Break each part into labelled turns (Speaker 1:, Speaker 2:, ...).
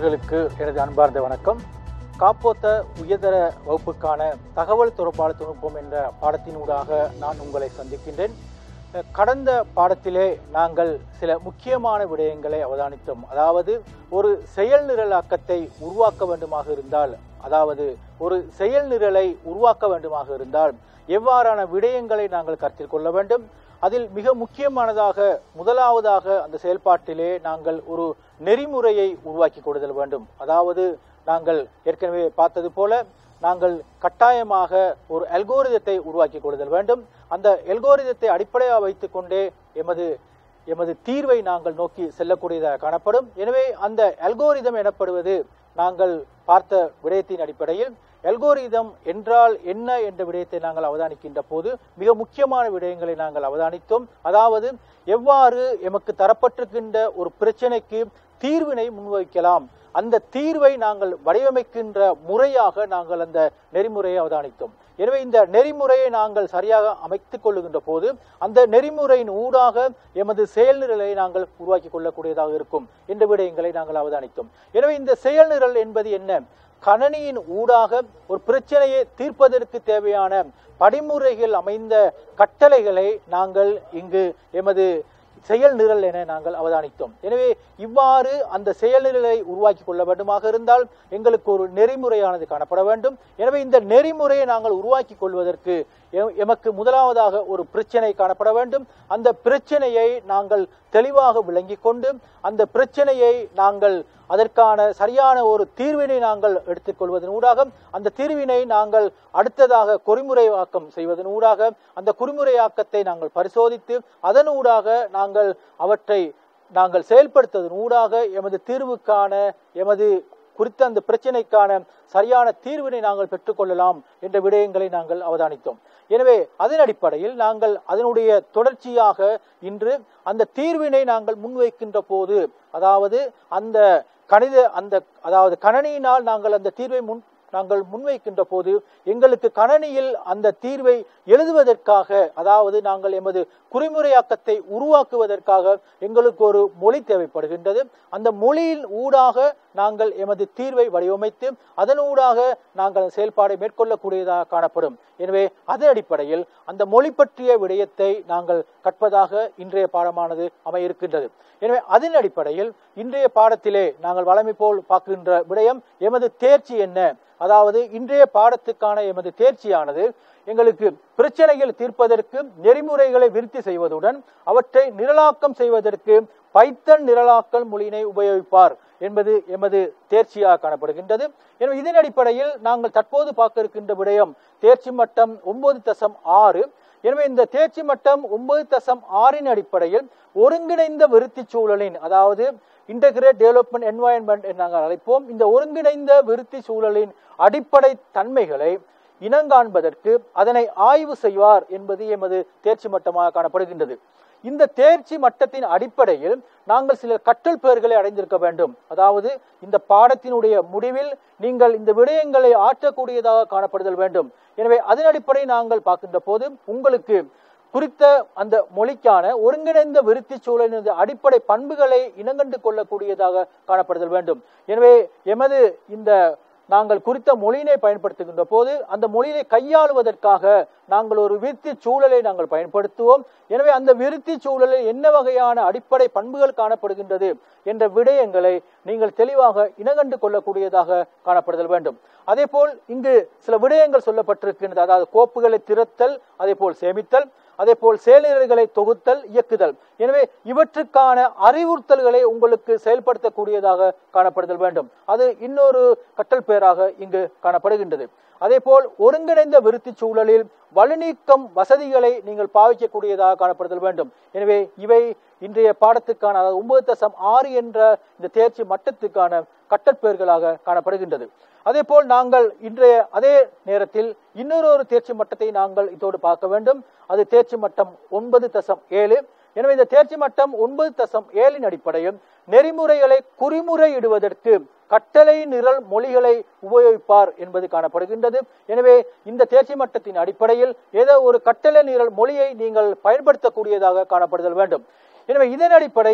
Speaker 1: மாணவர்களுக்கு எனது அன்பார்ந்த வணக்கம் காப்போத்த உயர்தர வகுப்புக்கான தகவல் தொடர்பாளர் தொழில்நுட்பம் என்ற பாடத்தினூடாக நான் உங்களை சந்திக்கின்றேன் அஹ் கடந்த பாடத்திலே நாங்கள் சில முக்கியமான விடயங்களை அவதானித்தோம் அதாவது ஒரு செயல் நிரலாக்கத்தை உருவாக்க வேண்டுமாக இருந்தால் அதாவது ஒரு செயல் நிரலை உருவாக்க வேண்டுமாக இருந்தால் எவ்வாறான விடயங்களை நாங்கள் கருத்தில் கொள்ள வேண்டும் அதில் மிக முக்கியமானதாக முதலாவதாக அந்த செயல்பாட்டிலே நாங்கள் ஒரு நெறிமுறையை உருவாக்கி கொடுதல் வேண்டும் அதாவது நாங்கள் ஏற்கனவே பார்த்தது போல நாங்கள் கட்டாயமாக ஒரு அல்கோரிதத்தை உருவாக்கி கொடுதல் வேண்டும் அந்த அல்கோரிதத்தை அடிப்படையாக வைத்துக்கொண்டே எமது எமது தீர்வை நாங்கள் நோக்கி செல்லக்கூடியதாக காணப்படும் எனவே அந்த அல்கோரிதம் எனப்படுவது நாங்கள் பார்த்த விடயத்தின் அடிப்படையில் அல்கோரிதம் என்றால் என்ன என்ற விடயத்தை நாங்கள் அவதானிக்கின்ற போது மிக முக்கியமான விடயங்களை நாங்கள் அவதானித்தோம் அதாவது எவ்வாறு எமக்கு தரப்பட்டிருக்கின்ற ஒரு பிரச்சனைக்கு தீர்வினை முன்வைக்கலாம் அந்த தீர்வை நாங்கள் வடிவமைக்கின்ற முறையாக நாங்கள் அந்த நெறிமுறையை அவதானித்தோம் எனவே இந்த நெறிமுறையை நாங்கள் சரியாக அமைத்துக் கொள்ளுகின்ற போது அந்த நெறிமுறையின் ஊடாக எமது செயல்நிரலை நாங்கள் உருவாக்கி கொள்ளக்கூடியதாக இருக்கும் என்ற விடயங்களை நாங்கள் அவதானித்தோம் எனவே இந்த செயல்நிரல் என்பது என்ன கணனியின் ஊடாக ஒரு பிரச்சனையை தீர்ப்பதற்கு தேவையான படிமுறைகள் அமைந்த கட்டளைகளை நாங்கள் இங்கு எமது செயல் நிரல் என நாங்கள் அவதானித்தோம் எனவே இவ்வாறு அந்த செயல் நிரலை உருவாக்கி கொள்ள வேண்டுமாக இருந்தால் எங்களுக்கு ஒரு நெறிமுறையானது காணப்பட வேண்டும் எனவே இந்த நெறிமுறையை நாங்கள் உருவாக்கி கொள்வதற்கு எ- எமக்கு முதலாவதாக ஒரு பிரச்சனை காணப்பட வேண்டும் அந்த பிரச்சனையை நாங்கள் தெளிவாக விளங்கிக் கொண்டு அந்த பிரச்சனையை நாங்கள் அதற்கான சரியான ஒரு தீர்வினை நாங்கள் எடுத்துக்கொள்வதன் ஊடாக அந்த தீர்வினை நாங்கள் அடுத்ததாக குறிமுறையாக்கம் செய்வதன் ஊடாக அந்த குறிமுறையாக்கத்தை நாங்கள் பரிசோதித்து அதன் ஊடாக நாங்கள் அவற்றை நாங்கள் செயல்படுத்துவதன் ஊடாக எமது தீர்வுக்கான எமது குறித்த அந்த பிரச்சனைக்கான சரியான தீர்வினை நாங்கள் பெற்றுக்கொள்ளலாம் என்ற விடயங்களை நாங்கள் அவதானித்தோம் எனவே அதன் அடிப்படையில் நாங்கள் அதனுடைய தொடர்ச்சியாக இன்று அந்த தீர்வினை நாங்கள் முன்வைக்கின்ற போது அதாவது அந்த கணித அந்த அதாவது கணனியினால் நாங்கள் அந்த தீர்வை முன் நாங்கள் முன்வைக்கின்ற போது எங்களுக்கு கணனியில் அந்த தீர்வை எழுதுவதற்காக அதாவது நாங்கள் எமது குறிமுறையாக்கத்தை உருவாக்குவதற்காக எங்களுக்கு ஒரு மொழி தேவைப்படுகின்றது அந்த மொழியின் ஊடாக நாங்கள் எமது தீர்வை வடிவமைத்து அதன் ஊடாக நாங்கள் செயல்பாடை மேற்கொள்ளக்கூடியதாக காணப்படும் எனவே அதன் அடிப்படையில் அந்த மொழி பற்றிய விடயத்தை நாங்கள் கற்பதாக இன்றைய பாடமானது அமையிருக்கின்றது எனவே அதன் அடிப்படையில் இன்றைய பாடத்திலே நாங்கள் வழமை போல் பார்க்கின்ற விடயம் எமது தேர்ச்சி என்ன அதாவது இன்றைய பாடத்துக்கான எமது தேர்ச்சியானது எங்களுக்கு பிரச்சனைகள் தீர்ப்பதற்கு நெறிமுறைகளை விருத்தி செய்வதுடன் அவற்றை நிரலாக்கம் செய்வதற்கு பைத்தன் நிரலாக்கல் மொழியினை உபயோகிப்பார் என்பது எமது தேர்ச்சியாக காணப்படுகின்றது எனவே இதன் அடிப்படையில் நாங்கள் தற்போது பார்க்க இருக்கின்ற விடயம் தேர்ச்சி மட்டம் ஒன்பது தசம் ஆறு எனவே இந்த தேர்ச்சி மட்டம் ஒன்பது தசம் ஆறின் அடிப்படையில் ஒருங்கிணைந்த விருத்தி சூழலின் அதாவது இன்டகிரேட் டெவலப்மெண்ட் என்வாயன்மெண்ட் என்று நாங்கள் அழைப்போம் இந்த ஒருங்கிணைந்த விருத்தி சூழலின் அடிப்படை தன்மைகளை இனங்காண்பதற்கு அதனை ஆய்வு செய்வார் என்பது எமது தேர்ச்சி மட்டமாக காணப்படுகின்றது இந்த தேர்ச்சி மட்டத்தின் அடிப்படையில் நாங்கள் சில கற்றல் பெயர்களை அடைந்திருக்க வேண்டும் அதாவது இந்த பாடத்தினுடைய முடிவில் நீங்கள் இந்த விடயங்களை ஆற்றக்கூடியதாக காணப்படுதல் வேண்டும் எனவே அதன் அடிப்படையில் நாங்கள் பார்க்கின்ற போது உங்களுக்கு குறித்த அந்த மொழிக்கான ஒருங்கிணைந்த விருத்தி சூழலின் அடிப்படை பண்புகளை இனங்கண்டு கொள்ளக்கூடியதாக காணப்படுதல் வேண்டும் எனவே எமது இந்த நாங்கள் குறித்த மொழியினை பயன்படுத்துகின்ற போது அந்த மொழியை கையாளுவதற்காக நாங்கள் ஒரு விருத்தி சூழலை நாங்கள் பயன்படுத்துவோம் எனவே அந்த விருத்தி சூழலில் என்ன வகையான அடிப்படை பண்புகள் காணப்படுகின்றது என்ற விடயங்களை நீங்கள் தெளிவாக இனங்கண்டு கொள்ளக்கூடியதாக காணப்படுதல் வேண்டும் அதே போல் இங்கு சில விடயங்கள் சொல்லப்பட்டிருக்கின்றது அதாவது கோப்புகளை திறத்தல் அதே போல் சேமித்தல் அதே போல் செயல்நிலைகளை தொகுத்தல் இயக்குதல் எனவே இவற்றுக்கான அறிவுறுத்தல்களை உங்களுக்கு செயல்படுத்தக்கூடியதாக காணப்படுதல் வேண்டும் அது இன்னொரு கட்டல் பெயராக இங்கு காணப்படுகின்றது அதே போல் ஒருங்கிணைந்த விருத்தி சூழலில் வலுநீக்கம் வசதிகளை நீங்கள் பாவிக்கக்கூடியதாக காணப்படுதல் வேண்டும் எனவே இவை இன்றைய பாடத்துக்கான அதாவது ஒன்பது தசம் ஆறு என்ற இந்த தேர்ச்சி மட்டத்துக்கான கட்டற்பெயர்களாக காணப்படுகின்றது அதே போல் நாங்கள் இன்றைய அதே நேரத்தில் இன்னொரு ஒரு தேர்ச்சி மட்டத்தை நாங்கள் இதோடு பார்க்க வேண்டும் அது தேர்ச்சி மட்டம் ஒன்பது தசம் ஏழு எனவே இந்த தேர்ச்சி மட்டம் ஒன்பது தசம் ஏழின் அடிப்படையில் நெறிமுறைகளை குறிமுறையிடுவதற்கு கட்டளை நிரல் மொழிகளை உபயோகிப்பார் என்பது காணப்படுகின்றது எனவே இந்த தேர்ச்சி மட்டத்தின் அடிப்படையில் ஏதோ ஒரு கட்டளை நிரல் மொழியை நீங்கள் பயன்படுத்தக்கூடியதாக காணப்படுதல் வேண்டும் எனவே இதன் அடிப்படையில்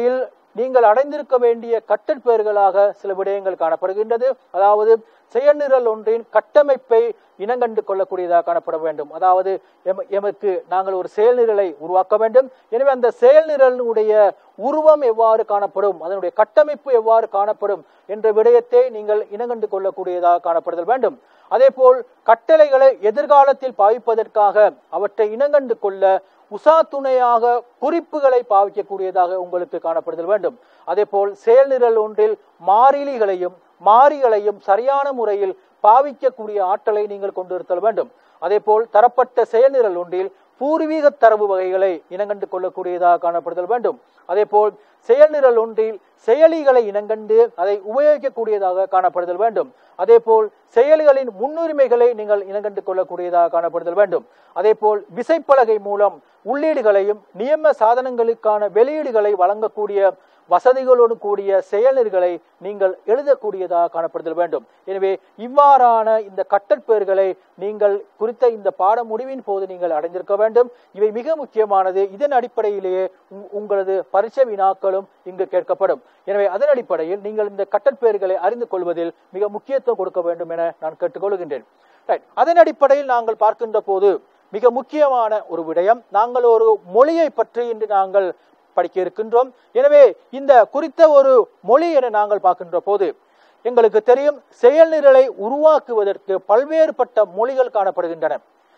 Speaker 1: நீங்கள் அடைந்திருக்க வேண்டிய கட்டற்பெயர்களாக சில விடயங்கள் காணப்படுகின்றது அதாவது செயல்நிரல் ஒன்றின் கட்டமைப்பை இனங்கண்டு கொள்ளக்கூடியதாக காணப்பட வேண்டும் அதாவது எம- எமக்கு நாங்கள் ஒரு செயல்நிரலை உருவாக்க வேண்டும் எனவே அந்த செயல்நிரலுடைய உருவம் எவ்வாறு காணப்படும் அதனுடைய கட்டமைப்பு எவ்வாறு காணப்படும் என்ற விடயத்தை நீங்கள் இனங்கண்டு கொள்ளக்கூடியதாக காணப்படுதல் வேண்டும் அதேபோல் கட்டளைகளை எதிர்காலத்தில் பாவிப்பதற்காக அவற்றை இனங்கண்டு கொள்ள உசா துணையாக குறிப்புகளை பாவிக்கக்கூடியதாக உங்களுக்கு காணப்படுதல் வேண்டும் அதேபோல் செயல்நிரல் ஒன்றில் மாறிலிகளையும் மாறிகளையும் சரியான முறையில் பாவிக்கக்கூடிய ஆற்றலை நீங்கள் கொண்டிருத்தல் வேண்டும் அதேபோல் தரப்பட்ட செயல்நிரல் ஒன்றில் பூர்வீக தரவு வகைகளை இனங்கண்டு கொள்ளக்கூடியதாக காணப்படுதல் வேண்டும் அதேபோல் செயல்நிரல் ஒன்றில் செயலிகளை இனங்கண்டு அதை உபயோகிக்கக்கூடியதாக காணப்படுதல் வேண்டும் அதேபோல் செயல்களின் முன்னுரிமைகளை நீங்கள் இனங்கண்டு கொள்ளக்கூடியதாக காணப்படுதல் வேண்டும் அதேபோல் விசைப்பலகை மூலம் உள்ளீடுகளையும் நியம சாதனங்களுக்கான வெளியீடுகளை வழங்கக்கூடிய வசதிகளோடு கூடிய செயலர்களை நீங்கள் எழுதக்கூடியதாக காணப்படுதல் வேண்டும் எனவே இவ்வாறான இந்த கட்டற்பெயர்களை நீங்கள் குறித்த இந்த பாட முடிவின் போது நீங்கள் அடைந்திருக்க வேண்டும் இவை மிக முக்கியமானது இதன் அடிப்படையிலேயே உங்- உங்களது பரிசை வினாக்களும் இங்கு கேட்கப்படும் எனவே அதன் அடிப்படையில் நீங்கள் இந்த கட்டற்பெயர்களை அறிந்து கொள்வதில் மிக முக்கியத்துவம் கொடுக்க வேண்டும் என நான் கேட்டுக்கொள்கின்றேன் Right. அதன் அடிப்படையில் நாங்கள் பார்க்கின்ற போது மிக முக்கியமான ஒரு விடயம் நாங்கள் ஒரு மொழியை பற்றி இன்று நாங்கள் படிக்க இருக்கின்றோம் எனவே இந்த குறித்த ஒரு மொழி என நாங்கள் பார்க்கின்ற போது எங்களுக்கு தெரியும் செயல்நிரலை உருவாக்குவதற்கு பல்வேறுபட்ட மொழிகள் காணப்படுகின்றன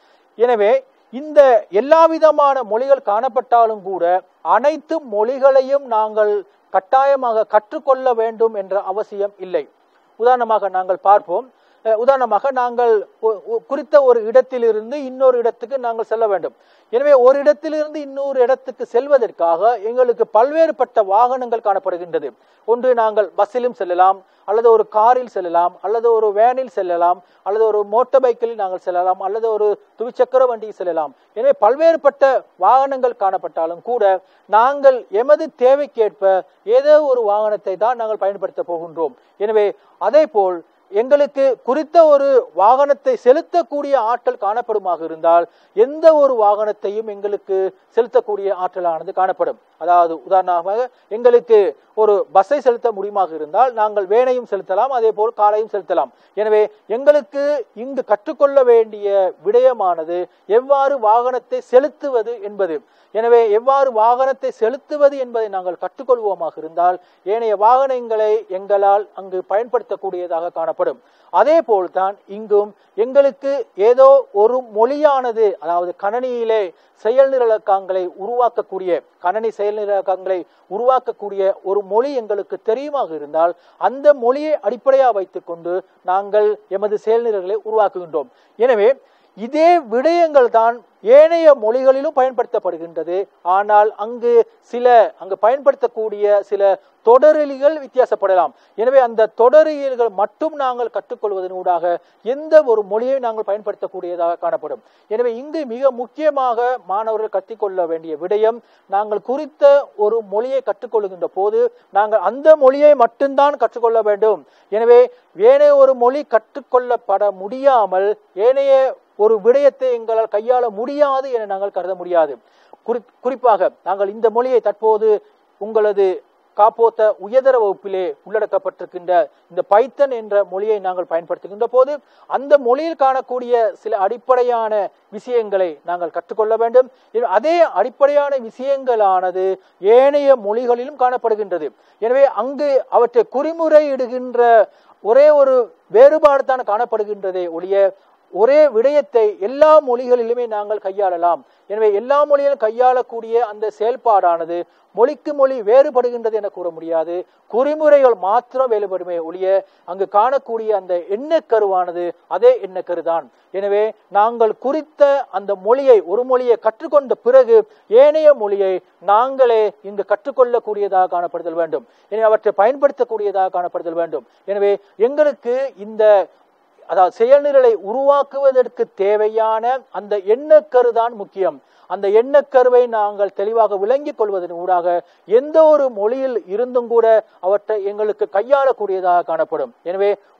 Speaker 1: எனவே இந்த எல்லா விதமான மொழிகள் காணப்பட்டாலும் கூட அனைத்து மொழிகளையும் நாங்கள் கட்டாயமாக கற்றுக்கொள்ள வேண்டும் என்ற அவசியம் இல்லை உதாரணமாக நாங்கள் பார்ப்போம் அஹ் உதாரணமாக நாங்கள் ஒ- ஒ- குறித்த ஒரு இடத்திலிருந்து இன்னொரு இடத்துக்கு நாங்கள் செல்ல வேண்டும் எனவே ஒரு இடத்திலிருந்து இன்னொரு இடத்துக்கு செல்வதற்காக எங்களுக்கு பல்வேறுபட்ட வாகனங்கள் காணப்படுகின்றது ஒன்று நாங்கள் பஸ்ஸிலும் செல்லலாம் அல்லது ஒரு காரில் செல்லலாம் அல்லது ஒரு வேனில் செல்லலாம் அல்லது ஒரு மோட்டார் பைக்கில் நாங்கள் செல்லலாம் அல்லது ஒரு துவிச்சக்கர வண்டியில் செல்லலாம் எனவே பல்வேறுபட்ட வாகனங்கள் காணப்பட்டாலும் கூட நாங்கள் எமது தேவைக்கேற்ப ஏதோ ஒரு வாகனத்தை தான் நாங்கள் பயன்படுத்த போகின்றோம் எனவே அதே போல் எங்களுக்கு குறித்த ஒரு வாகனத்தை செலுத்தக்கூடிய ஆற்றல் காணப்படுமாக இருந்தால் எந்த ஒரு வாகனத்தையும் எங்களுக்கு செலுத்தக்கூடிய ஆற்றலானது காணப்படும் அதாவது உதாரணமாக எங்களுக்கு ஒரு பஸ்ஸை செலுத்த முடியுமாக இருந்தால் நாங்கள் வேனையும் செலுத்தலாம் அதே போல் காலையும் செலுத்தலாம் எனவே எங்களுக்கு இங்கு கற்றுக்கொள்ள வேண்டிய விடயமானது எவ்வாறு வாகனத்தை செலுத்துவது என்பது எனவே எவ்வாறு வாகனத்தை செலுத்துவது என்பதை நாங்கள் கற்றுக்கொள்வோமாக இருந்தால் ஏனைய வாகனங்களை எங்களால் அங்கு பயன்படுத்தக்கூடியதாக காணப்படும் அதே போல்தான் இங்கும் எங்களுக்கு ஏதோ ஒரு மொழியானது அதாவது கணனியிலே செயல்நிரலக்கங்களை உருவாக்கக்கூடிய கணனி செயல்நிரலக்கங்களை உருவாக்கக்கூடிய ஒரு மொழி எங்களுக்கு தெரியுமாக இருந்தால் அந்த மொழியை அடிப்படையாக வைத்துக்கொண்டு நாங்கள் எமது செயல்நிரல்களை உருவாக்குகின்றோம் எனவே இதே விடயங்கள் தான் ஏனைய மொழிகளிலும் பயன்படுத்தப்படுகின்றது ஆனால் அங்கு சில அங்கு பயன்படுத்தக்கூடிய சில தொடரியல்கள் வித்தியாசப்படலாம் எனவே அந்த தொடரியல்கள் மட்டும் நாங்கள் கற்றுக்கொள்வதனூடாக எந்த ஒரு மொழியை நாங்கள் பயன்படுத்தக்கூடியதாக காணப்படும் எனவே இங்கு மிக முக்கியமாக மாணவர்கள் கற்றுக்கொள்ள வேண்டிய விடயம் நாங்கள் குறித்த ஒரு மொழியை கற்றுக்கொள்கின்ற போது நாங்கள் அந்த மொழியை மட்டும்தான் கற்றுக்கொள்ள வேண்டும் எனவே ஏனைய ஒரு மொழி கற்றுக்கொள்ளப்பட முடியாமல் ஏனைய ஒரு விடயத்தை எங்களால் கையாள முடியாது என நாங்கள் கருத முடியாது குறி- குறிப்பாக நாங்கள் இந்த மொழியை தற்போது உங்களது காப்போத்த உயர்தர வகுப்பிலே உள்ளடக்கப்பட்டிருக்கின்ற இந்த பைத்தன் என்ற மொழியை நாங்கள் பயன்படுத்துகின்ற போது அந்த மொழியில் காணக்கூடிய சில அடிப்படையான விஷயங்களை நாங்கள் கற்றுக்கொள்ள வேண்டும் எனவே அதே அடிப்படையான விஷயங்களானது ஏனைய மொழிகளிலும் காணப்படுகின்றது எனவே அங்கு அவற்றை குறிமுறையிடுகின்ற ஒரே ஒரு வேறுபாடு தான் காணப்படுகின்றதே ஒழிய ஒரே விடயத்தை எல்லா மொழிகளிலுமே நாங்கள் கையாளலாம் எனவே எல்லா மொழியிலும் கையாளக்கூடிய அந்த செயல்பாடானது மொழிக்கு மொழி வேறுபடுகின்றது என கூற முடியாது குறிமுறைகள் மாத்திரம் வேறுபடுமே ஒழிய அங்கு காணக்கூடிய அந்த எண்ணக்கருவானது அதே எண்ணக்கரு தான் எனவே நாங்கள் குறித்த அந்த மொழியை ஒரு மொழியை கற்றுக்கொண்ட பிறகு ஏனைய மொழியை நாங்களே இங்கு கற்றுக்கொள்ளக்கூடியதாக காணப்படுதல் வேண்டும் எனவே அவற்றை பயன்படுத்தக்கூடியதாக காணப்படுதல் வேண்டும் எனவே எங்களுக்கு இந்த அதாவது செயல்நிரலை உருவாக்குவதற்கு தேவையான அந்த எண்ணக்கரு தான் முக்கியம் அந்த எண்ணக்கருவை நாங்கள் தெளிவாக விளங்கிக் கொள்வதன் ஊடாக எந்த ஒரு மொழியில் இருந்தும் கூட அவற்றை எங்களுக்கு கையாளக்கூடியதாக காணப்படும் எனவே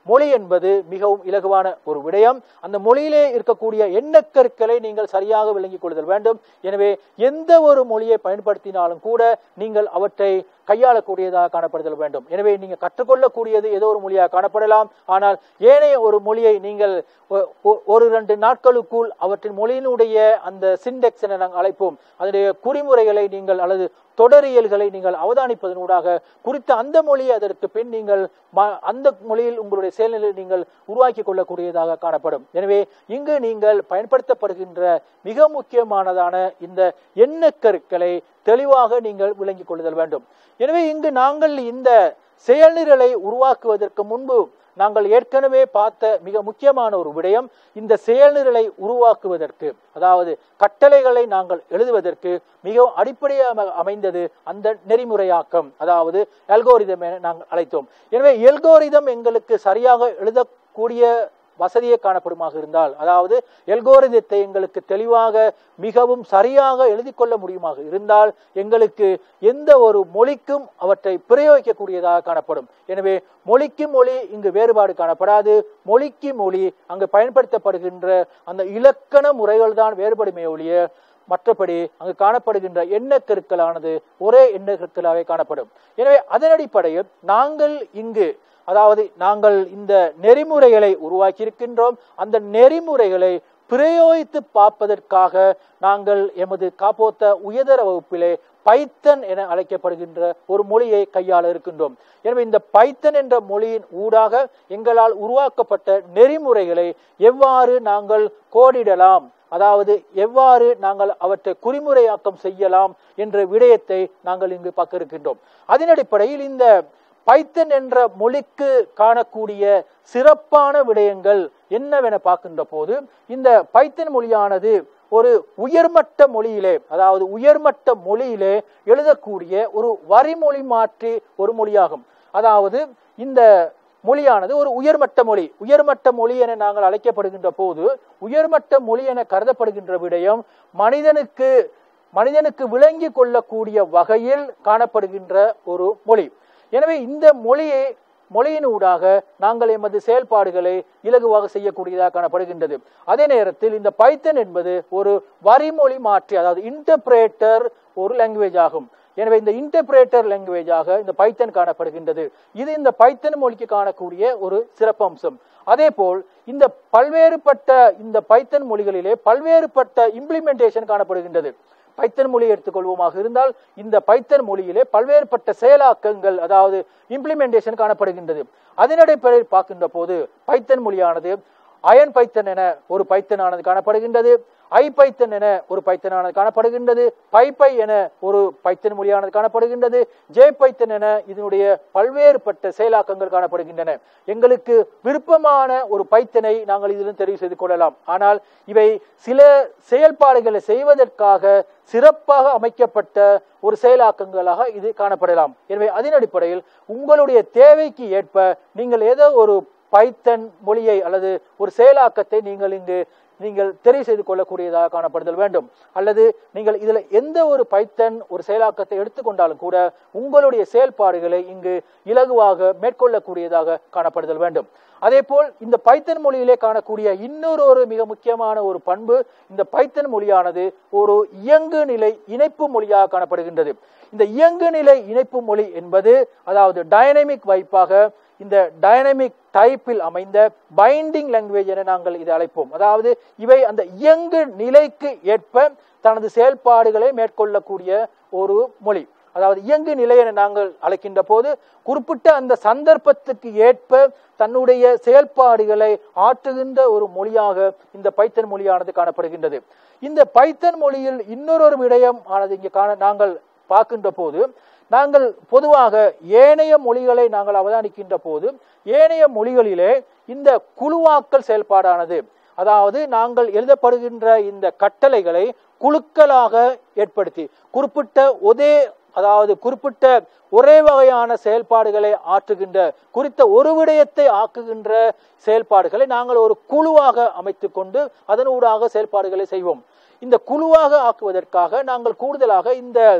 Speaker 1: மொழி என்பது மிகவும் இலகுவான ஒரு விடயம் அந்த மொழியிலே இருக்கக்கூடிய எண்ணக்கருக்களை நீங்கள் சரியாக விளங்கிக் கொள்ளுதல் வேண்டும் எனவே எந்த ஒரு மொழியை பயன்படுத்தினாலும் கூட நீங்கள் அவற்றை கையாளக்கூடியதாக காணப்படுதல் வேண்டும் எனவே நீங்க கற்றுக்கொள்ளக்கூடியது ஏதோ ஒரு மொழியாக காணப்படலாம் ஆனால் ஏனைய ஒரு மொழியை நீங்கள் ஒ- ஒ- ஒரு ரெண்டு நாட்களுக்குள் அவற்றின் மொழியினுடைய அந்த சிண்டெக்ஸ் என நாங்கள் அழைப்போம் அதனுடைய குறிமுறைகளை நீங்கள் அல்லது தொடரியல்களை நீங்கள் அவதானிப்பதனூடாக குறித்த அந்த மொழியை அதற்கு பின் நீங்கள் ம- அந்த மொழியில் உங்களுடைய செயல்நிலையை நீங்கள் உருவாக்கி கொள்ளக்கூடியதாக காணப்படும் எனவே இங்கு நீங்கள் பயன்படுத்தப்படுகின்ற மிக முக்கியமானதான இந்த எண்ணக்கருக்களை தெளிவாக நீங்கள் விளங்கிக் கொள்ளுதல் வேண்டும் எனவே இங்கு நாங்கள் இந்த செயல்நிரலை உருவாக்குவதற்கு முன்பு நாங்கள் ஏற்கனவே பார்த்த மிக முக்கியமான ஒரு விடயம் இந்த செயல்நிரலை உருவாக்குவதற்கு அதாவது கட்டளைகளை நாங்கள் எழுதுவதற்கு மிகவும் அடிப்படையாக அமைந்தது அந்த நெறிமுறையாக்கம் அதாவது எல்கோரிதம் என நாங்கள் அழைத்தோம் எனவே எல்கோரிதம் எங்களுக்கு சரியாக எழுதக்கூடிய வசதியே காணப்படுமாக இருந்தால் அதாவது எல்கோரிதத்தை எங்களுக்கு தெளிவாக மிகவும் சரியாக எழுதி கொள்ள முடியுமாக இருந்தால் எங்களுக்கு எந்த ஒரு மொழிக்கும் அவற்றை பிரயோகிக்கக்கூடியதாக காணப்படும் எனவே மொழிக்கு மொழி இங்கு வேறுபாடு காணப்படாது மொழிக்கு மொழி அங்கு பயன்படுத்தப்படுகின்ற அந்த இலக்கண முறைகள் தான் வேறுபடுமே ஒழிய மற்றபடி அங்கு காணப்படுகின்ற எண்ணக்கருக்களானது ஒரே எண்ணக்கருக்களாகவே காணப்படும் எனவே அதன் அடிப்படையில் நாங்கள் இங்கு அதாவது நாங்கள் இந்த நெறிமுறைகளை உருவாக்கி இருக்கின்றோம் அந்த நெறிமுறைகளை பிரயோகித்து பார்ப்பதற்காக நாங்கள் எமது காப்போத்த உயர்தர வகுப்பிலே பைத்தன் என அழைக்கப்படுகின்ற ஒரு மொழியை கையாள இருக்கின்றோம் எனவே இந்த பைத்தன் என்ற மொழியின் ஊடாக எங்களால் உருவாக்கப்பட்ட நெறிமுறைகளை எவ்வாறு நாங்கள் கோடிடலாம் அதாவது எவ்வாறு நாங்கள் அவற்றை குறிமுறையாக்கம் செய்யலாம் என்ற விடயத்தை நாங்கள் இங்கு பார்க்க இருக்கின்றோம் அதன் அடிப்படையில் இந்த பைத்தன் என்ற மொழிக்கு காணக்கூடிய சிறப்பான விடயங்கள் என்னவென பார்க்கின்ற போது இந்த பைத்தன் மொழியானது ஒரு உயர்மட்ட மொழியிலே அதாவது உயர்மட்ட மொழியிலே எழுதக்கூடிய ஒரு வரிமொழி மாற்றி ஒரு மொழியாகும் அதாவது இந்த மொழியானது ஒரு உயர்மட்ட மொழி உயர்மட்ட மொழி என நாங்கள் அழைக்கப்படுகின்ற போது உயர்மட்ட மொழி என கருதப்படுகின்ற விடயம் மனிதனுக்கு மனிதனுக்கு விளங்கி கொள்ளக்கூடிய வகையில் காணப்படுகின்ற ஒரு மொழி எனவே இந்த மொழியை மொழியினூடாக நாங்கள் எமது செயல்பாடுகளை இலகுவாக செய்யக்கூடியதாக காணப்படுகின்றது அதே நேரத்தில் இந்த பைத்தன் என்பது ஒரு வரிமொழி மாற்றி அதாவது இன்டர்பிரேட்டர் ஒரு லாங்குவேஜ் ஆகும் எனவே இந்த இன்டர்பிரேட்டர் லாங்குவேஜாக இந்த பைத்தன் காணப்படுகின்றது இது இந்த பைத்தன் மொழிக்கு காணக்கூடிய ஒரு சிறப்பம்சம் அதே போல் இந்த பல்வேறுபட்ட இந்த பைத்தன் மொழிகளிலே பல்வேறுபட்ட இம்ப்ளிமெண்டேஷன் காணப்படுகின்றது பைத்தன் மொழி எடுத்துக்கொள்வோமாக இருந்தால் இந்த பைத்தன் மொழியிலே பல்வேறுபட்ட செயலாக்கங்கள் அதாவது இம்ப்ளிமெண்டேஷன் காணப்படுகின்றது அதன் அடிப்படையில் பார்க்கின்ற போது பைத்தன் மொழியானது அயன் பைத்தன் என ஒரு பைத்தனானது காணப்படுகின்றது ஐ பைத்தன் என ஒரு பைத்தனானது காணப்படுகின்றது பைப்பை என ஒரு பைத்தன் மொழியானது காணப்படுகின்றது ஜே பைத்தன் என இதனுடைய பல்வேறுபட்ட செயலாக்கங்கள் காணப்படுகின்றன எங்களுக்கு விருப்பமான ஒரு பைத்தனை நாங்கள் இதிலும் தெரிவு செய்து கொள்ளலாம் ஆனால் இவை சில செயல்பாடுகளை செய்வதற்காக சிறப்பாக அமைக்கப்பட்ட ஒரு செயலாக்கங்களாக இது காணப்படலாம் எனவே அதன் அடிப்படையில் உங்களுடைய தேவைக்கு ஏற்ப நீங்கள் ஏதோ ஒரு பைத்தன் மொழியை அல்லது ஒரு செயலாக்கத்தை நீங்கள் இங்கு நீங்கள் தெரிவு செய்து கொள்ளக்கூடியதாக காணப்படுதல் வேண்டும் அல்லது நீங்கள் இதில் எந்த ஒரு பைத்தன் ஒரு செயலாக்கத்தை எடுத்துக்கொண்டாலும் கூட உங்களுடைய செயல்பாடுகளை இங்கு இலகுவாக மேற்கொள்ளக்கூடியதாக காணப்படுதல் வேண்டும் அதே போல் இந்த பைத்தன் மொழியிலே காணக்கூடிய இன்னொரு ஒரு மிக முக்கியமான ஒரு பண்பு இந்த பைத்தன் மொழியானது ஒரு இயங்கு நிலை இணைப்பு மொழியாக காணப்படுகின்றது இந்த இயங்கு நிலை இணைப்பு மொழி என்பது அதாவது டைனமிக் வைப்பாக இந்த டைனமிக் டைப்பில் அமைந்த பைண்டிங் லாங்குவேஜ் என நாங்கள் இதை அழைப்போம் அதாவது இவை அந்த இயங்கு நிலைக்கு ஏற்ப தனது செயல்பாடுகளை மேற்கொள்ளக்கூடிய ஒரு மொழி அதாவது இயங்கு நிலை என நாங்கள் அழைக்கின்ற போது குறிப்பிட்ட அந்த சந்தர்ப்பத்துக்கு ஏற்ப தன்னுடைய செயல்பாடுகளை ஆற்றுகின்ற ஒரு மொழியாக இந்த பைத்தன் மொழியானது காணப்படுகின்றது இந்த பைத்தன் மொழியில் இன்னொரு விடயம் ஆனது இங்கே காண நாங்கள் பார்க்கின்ற போது நாங்கள் பொதுவாக ஏனைய மொழிகளை நாங்கள் அவதானிக்கின்ற போது ஏனைய மொழிகளிலே இந்த குழுவாக்கல் செயல்பாடானது அதாவது நாங்கள் எழுதப்படுகின்ற இந்த கட்டளைகளை குழுக்களாக ஏற்படுத்தி குறிப்பிட்ட ஒரே அதாவது குறிப்பிட்ட ஒரே வகையான செயல்பாடுகளை ஆற்றுகின்ற குறித்த ஒரு விடயத்தை ஆக்குகின்ற செயல்பாடுகளை நாங்கள் ஒரு குழுவாக அமைத்துக் கொண்டு அதனூடாக செயல்பாடுகளை செய்வோம் இந்த குழுவாக ஆக்குவதற்காக நாங்கள் கூடுதலாக இந்த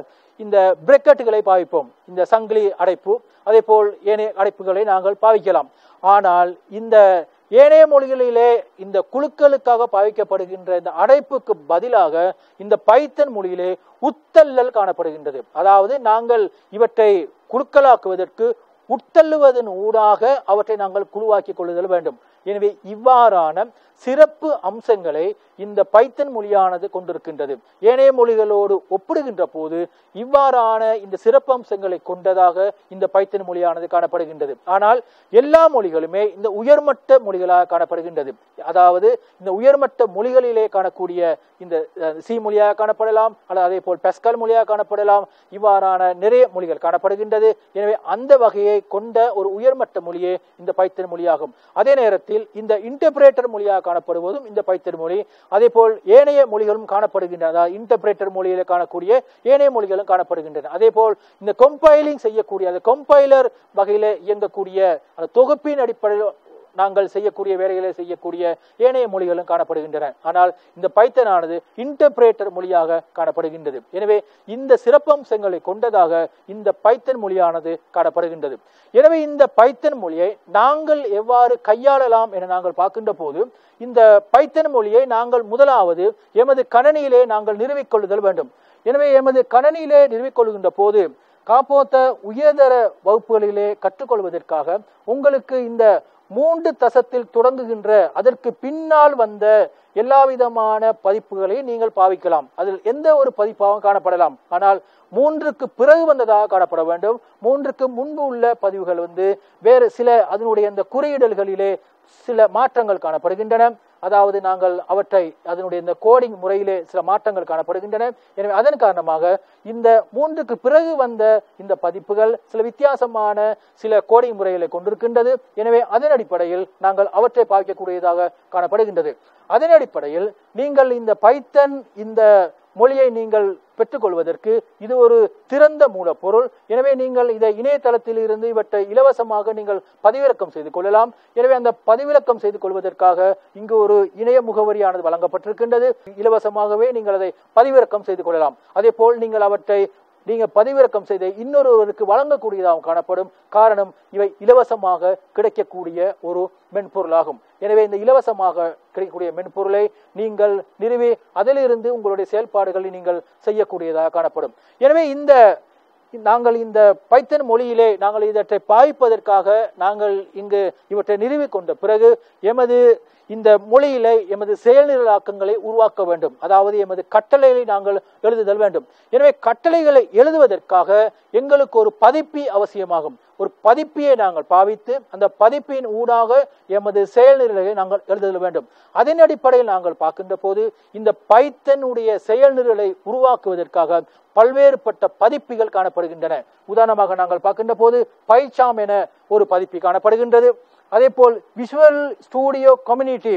Speaker 1: இந்த பிரக்கெட்டுகளை பாவிப்போம் இந்த சங்கிலி அடைப்பு அதே போல் ஏனைய அடைப்புகளை நாங்கள் பாவிக்கலாம் ஆனால் இந்த ஏனைய மொழிகளிலே இந்த குழுக்களுக்காக பாவிக்கப்படுகின்ற இந்த அடைப்புக்கு பதிலாக இந்த பைத்தன் மொழியிலே உத்தல்லல் காணப்படுகின்றது அதாவது நாங்கள் இவற்றை குழுக்களாக்குவதற்கு உட்தள்ளுவதன் ஊடாக அவற்றை நாங்கள் குழுவாக்கிக் கொள்ளுதல் வேண்டும் எனவே இவ்வாறான சிறப்பு அம்சங்களை இந்த பைத்தன் மொழியானது கொண்டிருக்கின்றது ஏனைய மொழிகளோடு ஒப்பிடுகின்ற போது இவ்வாறான இந்த சிறப்பு அம்சங்களை கொண்டதாக இந்த பைத்தன் மொழியானது காணப்படுகின்றது ஆனால் எல்லா மொழிகளுமே இந்த உயர்மட்ட மொழிகளாக காணப்படுகின்றது அதாவது இந்த உயர்மட்ட மொழிகளிலே காணக்கூடிய இந்த அஹ், சி மொழியாக காணப்படலாம் அல்லது அதே போல் பெஸ்கல் மொழியாக காணப்படலாம் இவ்வாறான நிறைய மொழிகள் காணப்படுகின்றது எனவே அந்த வகையை கொண்ட ஒரு உயர்மட்ட மொழியே இந்த பைத்தன் மொழியாகும் அதே நேரத்தில் இந்த இன்டர்பிரேட்டர் மொழியாக காணப்படுவதும் இந்த பைத்தன் மொழி அதே போல் ஏனைய மொழிகளும் காணப்படுகின்றன அதாவது இன்டர்பிரேட்டர் மொழியில காணக்கூடிய ஏனைய மொழிகளும் காணப்படுகின்றன அதே போல் இந்த கம்பைலிங் செய்யக்கூடிய அந்த கம்பைலர் வகையில இயங்கக்கூடிய அந்த தொகுப்பின் அடிப்படையில் நாங்கள் செய்யக்கூடிய வேலைகளை செய்யக்கூடிய ஏனைய மொழிகளும் காணப்படுகின்றன ஆனால் இந்த பைத்தனானது இன்டர்பிரேட்டர் மொழியாக காணப்படுகின்றது எனவே இந்த சிறப்பம்சங்களை கொண்டதாக இந்த பைத்தன் மொழியானது காணப்படுகின்றது எனவே இந்த பைத்தன் மொழியை நாங்கள் எவ்வாறு கையாளலாம் என நாங்கள் பார்க்கின்ற போது இந்த பைத்தன் மொழியை நாங்கள் முதலாவது எமது கணனியிலே நாங்கள் நிறுவிக்கொள்ளுதல் வேண்டும் எனவே எமது கணனியிலே நிறுவிக்கொள்கின்ற போது காப்போத்த உயர்தர வகுப்புகளிலே கற்றுக்கொள்வதற்காக உங்களுக்கு இந்த மூன்று தசத்தில் தொடங்குகின்ற அதற்கு பின்னால் வந்த எல்லா விதமான பதிப்புகளை நீங்கள் பாவிக்கலாம் அதில் எந்த ஒரு பதிப்பாகவும் காணப்படலாம் ஆனால் மூன்றுக்கு பிறகு வந்ததாக காணப்பட வேண்டும் மூன்றுக்கு முன்பு உள்ள பதிவுகள் வந்து வேறு சில அதனுடைய அந்த குறியிடல்களிலே சில மாற்றங்கள் காணப்படுகின்றன அதாவது நாங்கள் அவற்றை அதனுடைய இந்த கோடிங் முறையிலே சில மாற்றங்கள் காணப்படுகின்றன எனவே அதன் காரணமாக இந்த மூன்றுக்கு பிறகு வந்த இந்த பதிப்புகள் சில வித்தியாசமான சில கோடிங் முறைகளை கொண்டிருக்கின்றது எனவே அதன் அடிப்படையில் நாங்கள் அவற்றை பார்க்கக்கூடியதாக காணப்படுகின்றது அதன் அடிப்படையில் நீங்கள் இந்த பைத்தன் இந்த மொழியை நீங்கள் பெற்றுக்கொள்வதற்கு இது ஒரு திறந்த மூலப்பொருள் எனவே நீங்கள் இதை இணையதளத்தில் இருந்து இவற்றை இலவசமாக நீங்கள் பதிவிறக்கம் செய்து கொள்ளலாம் எனவே அந்த பதிவிறக்கம் செய்து கொள்வதற்காக இங்கு ஒரு இணைய முகவரியானது வழங்கப்பட்டிருக்கின்றது இலவசமாகவே நீங்கள் அதை பதிவிறக்கம் செய்து கொள்ளலாம் அதே போல் நீங்கள் அவற்றை நீங்க பதிவிறக்கம் செய்த இன்னொருவருக்கு வழங்கக்கூடியதாகவும் காணப்படும் காரணம் இவை இலவசமாக கிடைக்கக்கூடிய ஒரு மென்பொருளாகும் எனவே இந்த இலவசமாக கிடைக்கக்கூடிய மென்பொருளை நீங்கள் நிறுவி அதிலிருந்து உங்களுடைய செயல்பாடுகளை நீங்கள் செய்யக்கூடியதாக காணப்படும் எனவே இந்த நாங்கள் இந்த பைத்தன் மொழியிலே நாங்கள் இவற்றை பாய்ப்பதற்காக நாங்கள் இங்கு இவற்றை நிறுவிக் கொண்ட பிறகு எமது இந்த மொழியில எமது செயல்நிரலாக்கங்களை உருவாக்க வேண்டும் அதாவது எமது கட்டளைகளை நாங்கள் எழுதுதல் வேண்டும் எனவே கட்டளைகளை எழுதுவதற்காக எங்களுக்கு ஒரு பதிப்பி அவசியமாகும் ஒரு பதிப்பியை நாங்கள் பாவித்து அந்த பதிப்பின் ஊடாக எமது செயல்நிரலை நாங்கள் எழுதுதல் வேண்டும் அதன் அடிப்படையில் நாங்கள் பார்க்கின்ற போது இந்த பைத்தனுடைய செயல்நிரலை உருவாக்குவதற்காக பல்வேறுபட்ட பதிப்பிகள் காணப்படுகின்றன உதாரணமாக நாங்கள் பார்க்கின்ற போது பைச்சாம் என ஒரு பதிப்பி காணப்படுகின்றது அதே போல் விஷுவல் ஸ்டூடியோ கம்யூனிட்டி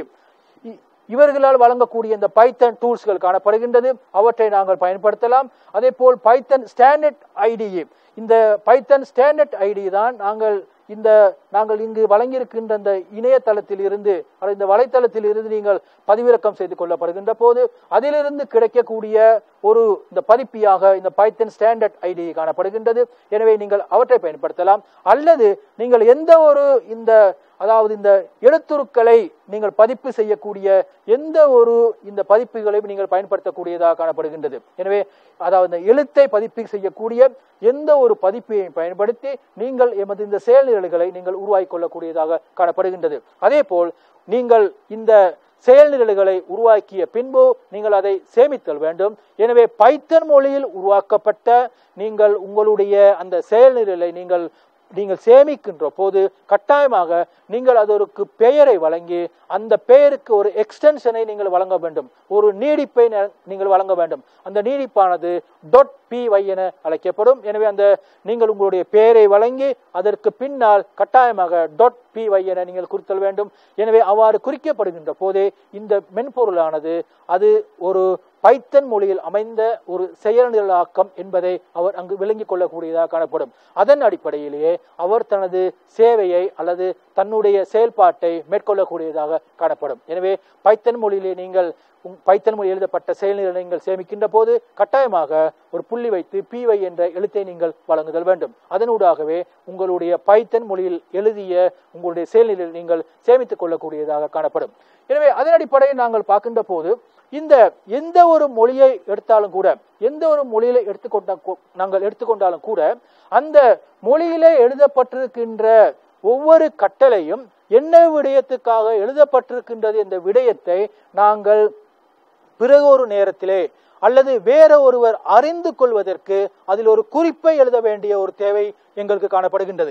Speaker 1: இவர்களால் வழங்கக்கூடிய இந்த பைத்தன் டூல்ஸ்கள் காணப்படுகின்றது அவற்றை நாங்கள் பயன்படுத்தலாம் அதே போல் பைத்தன் ஸ்டாண்டர்ட் ஐடிஇ இந்த பைத்தன் ஸ்டாண்டர்ட் ஐடி தான் நாங்கள் இந்த நாங்கள் இங்கு வழங்கியிருக்கின்ற இந்த இணையதளத்தில் இருந்து அல்லது இந்த வலைத்தளத்தில் இருந்து நீங்கள் பதிவிறக்கம் செய்து கொள்ளப்படுகின்ற போது அதிலிருந்து கிடைக்கக்கூடிய ஒரு இந்த பதிப்பியாக இந்த பைத்தன் ஸ்டாண்டர்ட் ஐடி காணப்படுகின்றது எனவே நீங்கள் அவற்றை பயன்படுத்தலாம் அல்லது நீங்கள் எந்த ஒரு இந்த அதாவது இந்த எழுத்துருக்களை நீங்கள் பதிப்பு செய்யக்கூடிய எந்த ஒரு இந்த பதிப்புகளையும் நீங்கள் பயன்படுத்தக்கூடியதாக காணப்படுகின்றது எனவே அதாவது இந்த எழுத்தை பதிப்பு செய்யக்கூடிய எந்த ஒரு பதிப்பையும் பயன்படுத்தி நீங்கள் எமது இந்த செயல்நிரல்களை நீங்கள் உருவாக்கிக் கொள்ளக்கூடியதாக காணப்படுகின்றது அதே போல் நீங்கள் இந்த செயல்நிரல்களை உருவாக்கிய பின்பு நீங்கள் அதை சேமித்தல் வேண்டும் எனவே பைத்தன் மொழியில் உருவாக்கப்பட்ட நீங்கள் உங்களுடைய அந்த செயல்நிரலை நீங்கள் நீங்கள் சேமிக்கின்ற போது கட்டாயமாக நீங்கள் அதற்கு பெயரை வழங்கி அந்த பெயருக்கு ஒரு எக்ஸ்டென்ஷனை நீங்கள் வழங்க வேண்டும் ஒரு நீடிப்பை ந- நீங்கள் வழங்க வேண்டும் அந்த நீடிப்பானது dot py என அழைக்கப்படும் எனவே அந்த நீங்கள் உங்களுடைய பெயரை வழங்கி அதற்கு பின்னால் கட்டாயமாக dot py என நீங்கள் குறித்தல் வேண்டும் எனவே அவ்வாறு குறிக்கப்படுகின்ற போதே இந்த மென்பொருளானது அது ஒரு பைத்தன் மொழியில் அமைந்த ஒரு செயல்நிரலாக்கம் என்பதை அவர் அங்கு விளங்கிக் கொள்ளக்கூடியதாக காணப்படும் அதன் அடிப்படையிலேயே அவர் தனது சேவையை அல்லது தன்னுடைய செயல்பாட்டை மேற்கொள்ளக்கூடியதாக காணப்படும் எனவே பைத்தன் மொழியிலே நீங்கள் உங்- பைத்தன் மொழி எழுதப்பட்ட செயல்நிலை நீங்கள் சேமிக்கின்ற போது கட்டாயமாக ஒரு புள்ளி வைத்து பிவை என்ற எழுத்தை நீங்கள் வழங்குதல் வேண்டும் அதனூடாகவே உங்களுடைய பைத்தன் மொழியில் எழுதிய உங்களுடைய செயல்நிலையில் நீங்கள் சேமித்துக் கொள்ளக்கூடியதாக காணப்படும் எனவே அதன் அடிப்படையில் நாங்கள் பார்க்கின்ற போது இந்த எந்த ஒரு மொழியை எடுத்தாலும் கூட எந்த ஒரு மொழியில எடுத்துக்கொண்ட கொ- நாங்கள் எடுத்துக்கொண்டாலும் கூட அந்த மொழியிலே எழுதப்பட்டிருக்கின்ற ஒவ்வொரு கட்டளையும் என்ன விடயத்துக்காக எழுதப்பட்டிருக்கின்றது என்ற விடயத்தை நாங்கள் பிறகு ஒரு நேரத்திலே அல்லது வேற ஒருவர் அறிந்து கொள்வதற்கு அதில் ஒரு குறிப்பை எழுத வேண்டிய ஒரு தேவை எங்களுக்கு காணப்படுகின்றது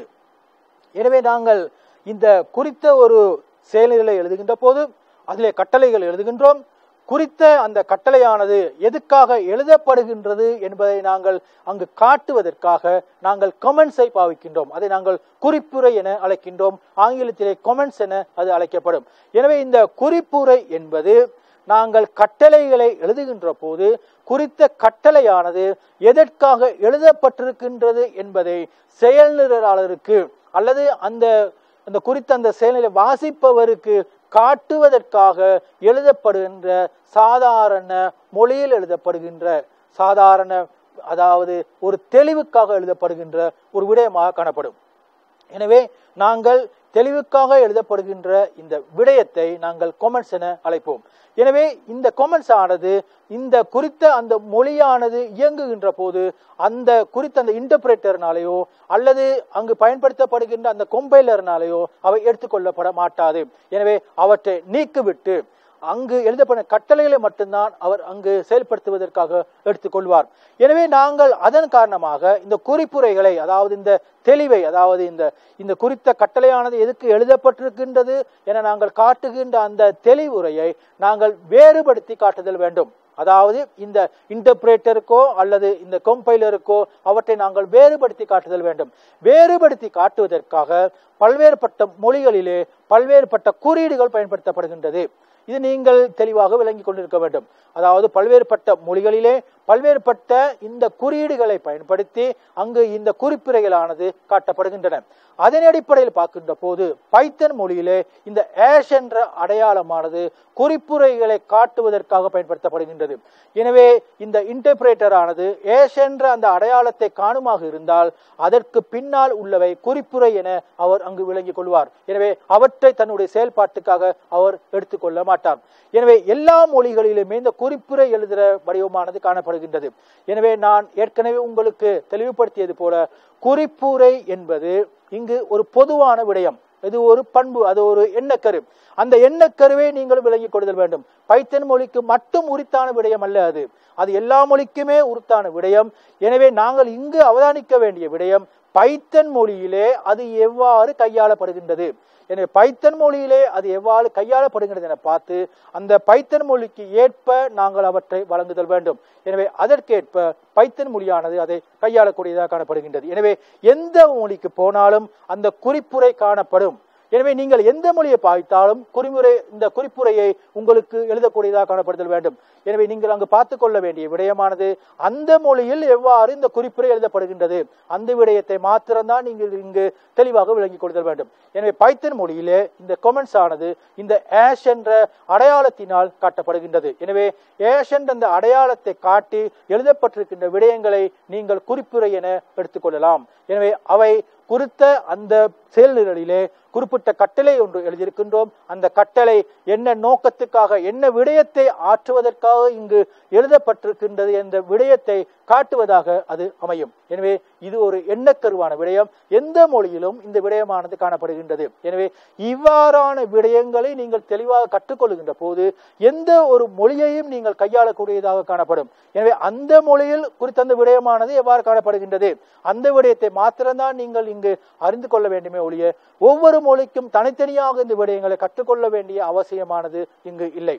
Speaker 1: எனவே நாங்கள் இந்த குறித்த ஒரு செயல்நிலை எழுதுகின்ற போது அதிலே கட்டளைகள் எழுதுகின்றோம் குறித்த அந்த கட்டளையானது எதுக்காக எழுதப்படுகின்றது என்பதை நாங்கள் அங்கு காட்டுவதற்காக நாங்கள் கமெண்ட்ஸை பாவிக்கின்றோம் அதை நாங்கள் குறிப்புரை என அழைக்கின்றோம் ஆங்கிலத்திலே கமெண்ட்ஸ் என அது அழைக்கப்படும் எனவே இந்த குறிப்புரை என்பது நாங்கள் கட்டளைகளை எழுதுகின்ற போது குறித்த கட்டளையானது எதற்காக எழுதப்பட்டிருக்கின்றது என்பதை செயல்நிரலாளருக்கு அல்லது அந்த அந்த குறித்த அந்த செயல்நிலை வாசிப்பவருக்கு காட்டுவதற்காக எழுதப்படுகின்ற சாதாரண மொழியில் எழுதப்படுகின்ற சாதாரண அதாவது ஒரு தெளிவுக்காக எழுதப்படுகின்ற ஒரு விடயமாக காணப்படும் எனவே நாங்கள் தெளிவுக்காக எழுதப்படுகின்ற இந்த விடயத்தை நாங்கள் கொமெண்ட்ஸ் என அழைப்போம் எனவே இந்த கொமெண்ட்ஸ் ஆனது இந்த குறித்த அந்த மொழியானது இயங்குகின்ற போது அந்த குறித்த அந்த இன்டர்பிரேட்டர்னாலேயோ அல்லது அங்கு பயன்படுத்தப்படுகின்ற அந்த கொம்பைலர்னாலேயோ அவை எடுத்துக்கொள்ளப்பட மாட்டாது எனவே அவற்றை நீக்கிவிட்டு அங்கு எழுதப்பட்ட கட்டளைகளை மட்டும்தான் அவர் அங்கு செயல்படுத்துவதற்காக எடுத்துக்கொள்வார் எனவே நாங்கள் அதன் காரணமாக இந்த குறிப்புரைகளை அதாவது இந்த தெளிவை அதாவது இந்த இந்த குறித்த கட்டளையானது எதுக்கு எழுதப்பட்டிருக்கின்றது என நாங்கள் காட்டுகின்ற அந்த தெளிவுரையை நாங்கள் வேறுபடுத்தி காட்டுதல் வேண்டும் அதாவது இந்த இன்டர்பிரேட்டருக்கோ அல்லது இந்த கொம்பைலருக்கோ அவற்றை நாங்கள் வேறுபடுத்தி காட்டுதல் வேண்டும் வேறுபடுத்தி காட்டுவதற்காக பல்வேறுபட்ட மொழிகளிலே பல்வேறுபட்ட குறியீடுகள் பயன்படுத்தப்படுகின்றது இது நீங்கள் தெளிவாக விளங்கிக் கொண்டிருக்க வேண்டும் அதாவது பல்வேறுபட்ட மொழிகளிலே பல்வேறுபட்ட இந்த குறியீடுகளை பயன்படுத்தி அங்கு இந்த குறிப்புரைகளானது காட்டப்படுகின்றன அதன் அடிப்படையில் பார்க்கின்ற போது பைத்தன் மொழியிலே இந்த ஏஷ் என்ற அடையாளமானது குறிப்புரைகளை காட்டுவதற்காக பயன்படுத்தப்படுகின்றது எனவே இந்த இன்டர்பிரேட்டர் ஆனது ஏஷ் என்ற அந்த அடையாளத்தை காணுமாக இருந்தால் அதற்கு பின்னால் உள்ளவை குறிப்புரை என அவர் அங்கு விளங்கிக் கொள்வார் எனவே அவற்றை தன்னுடைய செயல்பாட்டுக்காக அவர் எடுத்துக்கொள்ள மாட்டார் எனவே எல்லா மொழிகளிலுமே இந்த குறிப்புரை எழுதுகிற வடிவமானது காணப்படுகின்றது எனவே நான் ஏற்கனவே உங்களுக்கு தெளிவுபடுத்தியது போல குறிப்புரை என்பது இங்கு ஒரு பொதுவான விடயம் இது ஒரு பண்பு அது ஒரு எண்ணக்கரு அந்த எண்ணக்கருவை நீங்கள் விளங்கிக் கொள்ளுதல் வேண்டும் பைத்தன் மொழிக்கு மட்டும் உரித்தான விடயம் அல்ல அது அது எல்லா மொழிக்குமே உரித்தான விடயம் எனவே நாங்கள் இங்கு அவதானிக்க வேண்டிய விடயம் பைத்தன் மொழியிலே அது எவ்வாறு கையாளப்படுகின்றது எனவே பைத்தன் மொழியிலே அது எவ்வாறு கையாளப்படுகிறது என பார்த்து அந்த பைத்தன் மொழிக்கு ஏற்ப நாங்கள் அவற்றை வழங்குதல் வேண்டும் எனவே அதற்கேற்ப பைத்தன் மொழியானது அதை கையாளக்கூடியதாக காணப்படுகின்றது எனவே எந்த மொழிக்கு போனாலும் அந்த குறிப்புரை காணப்படும் எனவே நீங்கள் எந்த மொழியை பாய்த்தாலும் குறிமுறை இந்த குறிப்புரையை உங்களுக்கு எழுதக்கூடியதாக காணப்படுதல் வேண்டும் எனவே நீங்கள் அங்கு பார்த்து கொள்ள வேண்டிய விடயமானது அந்த மொழியில் எவ்வாறு இந்த குறிப்புரை எழுதப்படுகின்றது அந்த விடயத்தை மாத்திரம்தான் நீங்கள் இங்கு தெளிவாக விளங்கிக் கொள்ளுதல் வேண்டும் எனவே பைத்தன் மொழியிலே இந்த கொமெண்ட்ஸ் ஆனது இந்த ஏஷ் என்ற அடையாளத்தினால் காட்டப்படுகின்றது எனவே ஏஷ் என்ற அந்த அடையாளத்தை காட்டி எழுதப்பட்டிருக்கின்ற விடயங்களை நீங்கள் குறிப்புரை என எடுத்துக்கொள்ளலாம் எனவே அவை குறித்த அந்த செயல்நிலையிலே குறிப்பிட்ட கட்டளை ஒன்று எழுதியிருக்கின்றோம் அந்த கட்டளை என்ன நோக்கத்துக்காக என்ன விடயத்தை ஆற்றுவதற்காக இங்கு எழுதப்பட்டிருக்கின்றது என்ற விடயத்தை காட்டுவதாக அது அமையும் எனவே இது ஒரு எண்ணக்கருவான விடயம் எந்த மொழியிலும் இந்த விடயமானது காணப்படுகின்றது எனவே இவ்வாறான விடயங்களை நீங்கள் தெளிவாக கற்றுக்கொள்கின்ற போது எந்த ஒரு மொழியையும் நீங்கள் கையாளக்கூடியதாக காணப்படும் எனவே அந்த மொழியில் குறித்த அந்த விடயமானது எவ்வாறு காணப்படுகின்றது அந்த விடயத்தை மாத்திரம்தான் நீங்கள் இங்கு அறிந்து கொள்ள வேண்டுமே ஒழிய ஒவ்வொரு மொழிக்கும் தனித்தனியாக இந்த விடயங்களை கற்றுக்கொள்ள வேண்டிய அவசியமானது இங்கு இல்லை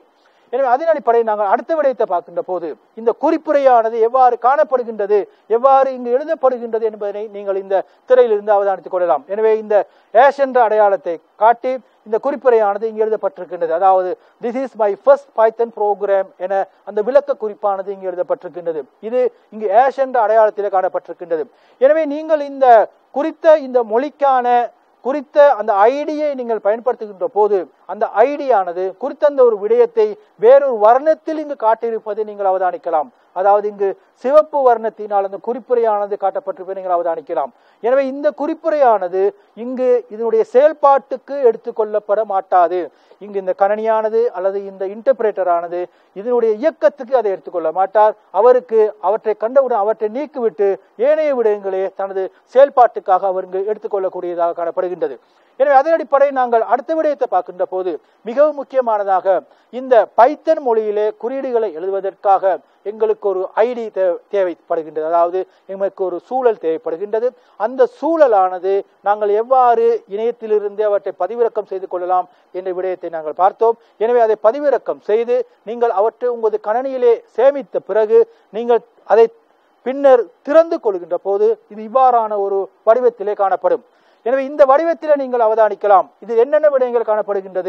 Speaker 1: எனவே அதன் அடிப்படையில் நாங்கள் அடுத்த விடயத்தை பார்க்கின்ற போது இந்த குறிப்புரையானது எவ்வாறு காணப்படுகின்றது எவ்வாறு இங்கு எழுதப்படுகின்றது என்பதனை நீங்கள் இந்த திரையிலிருந்து அவதானித்துக் கொள்ளலாம் எனவே இந்த ஏஷ் என்ற அடையாளத்தை காட்டி இந்த குறிப்புரையானது இங்கு எழுதப்பட்டிருக்கின்றது அதாவது this is my first Python program என அந்த விளக்க குறிப்பானது இங்கு எழுதப்பட்டிருக்கின்றது இது இங்கு ஏஷ் என்ற அடையாளத்திலே காணப்பட்டிருக்கின்றது எனவே நீங்கள் இந்த குறித்த இந்த மொழிக்கான குறித்த அந்த ஐடியை நீங்கள் பயன்படுத்துகின்ற போது அந்த ஐடியானது குறித்த அந்த ஒரு விடயத்தை வேறொரு வர்ணத்தில் இங்கு காட்டியிருப்பதை நீங்கள் அவதானிக்கலாம் அதாவது இங்கு சிவப்பு வர்ணத்தினால் அந்த குறிப்புரையானது காட்டப்பட்டிருப்பதை நீங்கள் அவதானிக்கலாம் எனவே இந்த குறிப்புரையானது இங்கு இதனுடைய செயல்பாட்டுக்கு எடுத்துக்கொள்ளப்பட மாட்டாது இங்கு இந்த கணனியானது அல்லது இந்த இன்டர்பிரேட்டர் ஆனது இதனுடைய இயக்கத்துக்கு அதை எடுத்துக்கொள்ள மாட்டார் அவருக்கு அவற்றை கண்டவுடன் அவற்றை நீக்கிவிட்டு ஏனைய விடயங்களே தனது செயல்பாட்டுக்காக அவர் இங்கு எடுத்துக்கொள்ளக்கூடியதாக காணப்படுகின்றது எனவே அதன் அடிப்படையில் நாங்கள் அடுத்த விடயத்தை பார்க்கின்ற போது மிகவும் முக்கியமானதாக இந்த பைத்தன் மொழியிலே குறியீடுகளை எழுதுவதற்காக எங்களுக்கு ஒரு ஐடி தேவைப்படுகின்றது அதாவது எங்களுக்கு ஒரு சூழல் தேவைப்படுகின்றது அந்த சூழலானது நாங்கள் எவ்வாறு இணையத்திலிருந்து அவற்றை பதிவிறக்கம் செய்து கொள்ளலாம் என்ற விடயத்தை நாங்கள் பார்த்தோம் எனவே அதை பதிவிறக்கம் செய்து நீங்கள் அவற்றை உங்களது கணனியிலே சேமித்த பிறகு நீங்கள் அதை பின்னர் திறந்து கொள்கின்ற போது இது இவ்வாறான ஒரு வடிவத்திலே காணப்படும் எனவே இந்த வடிவத்திலே நீங்கள் அவதானிக்கலாம் இது என்னென்ன விடயங்கள் காணப்படுகின்றது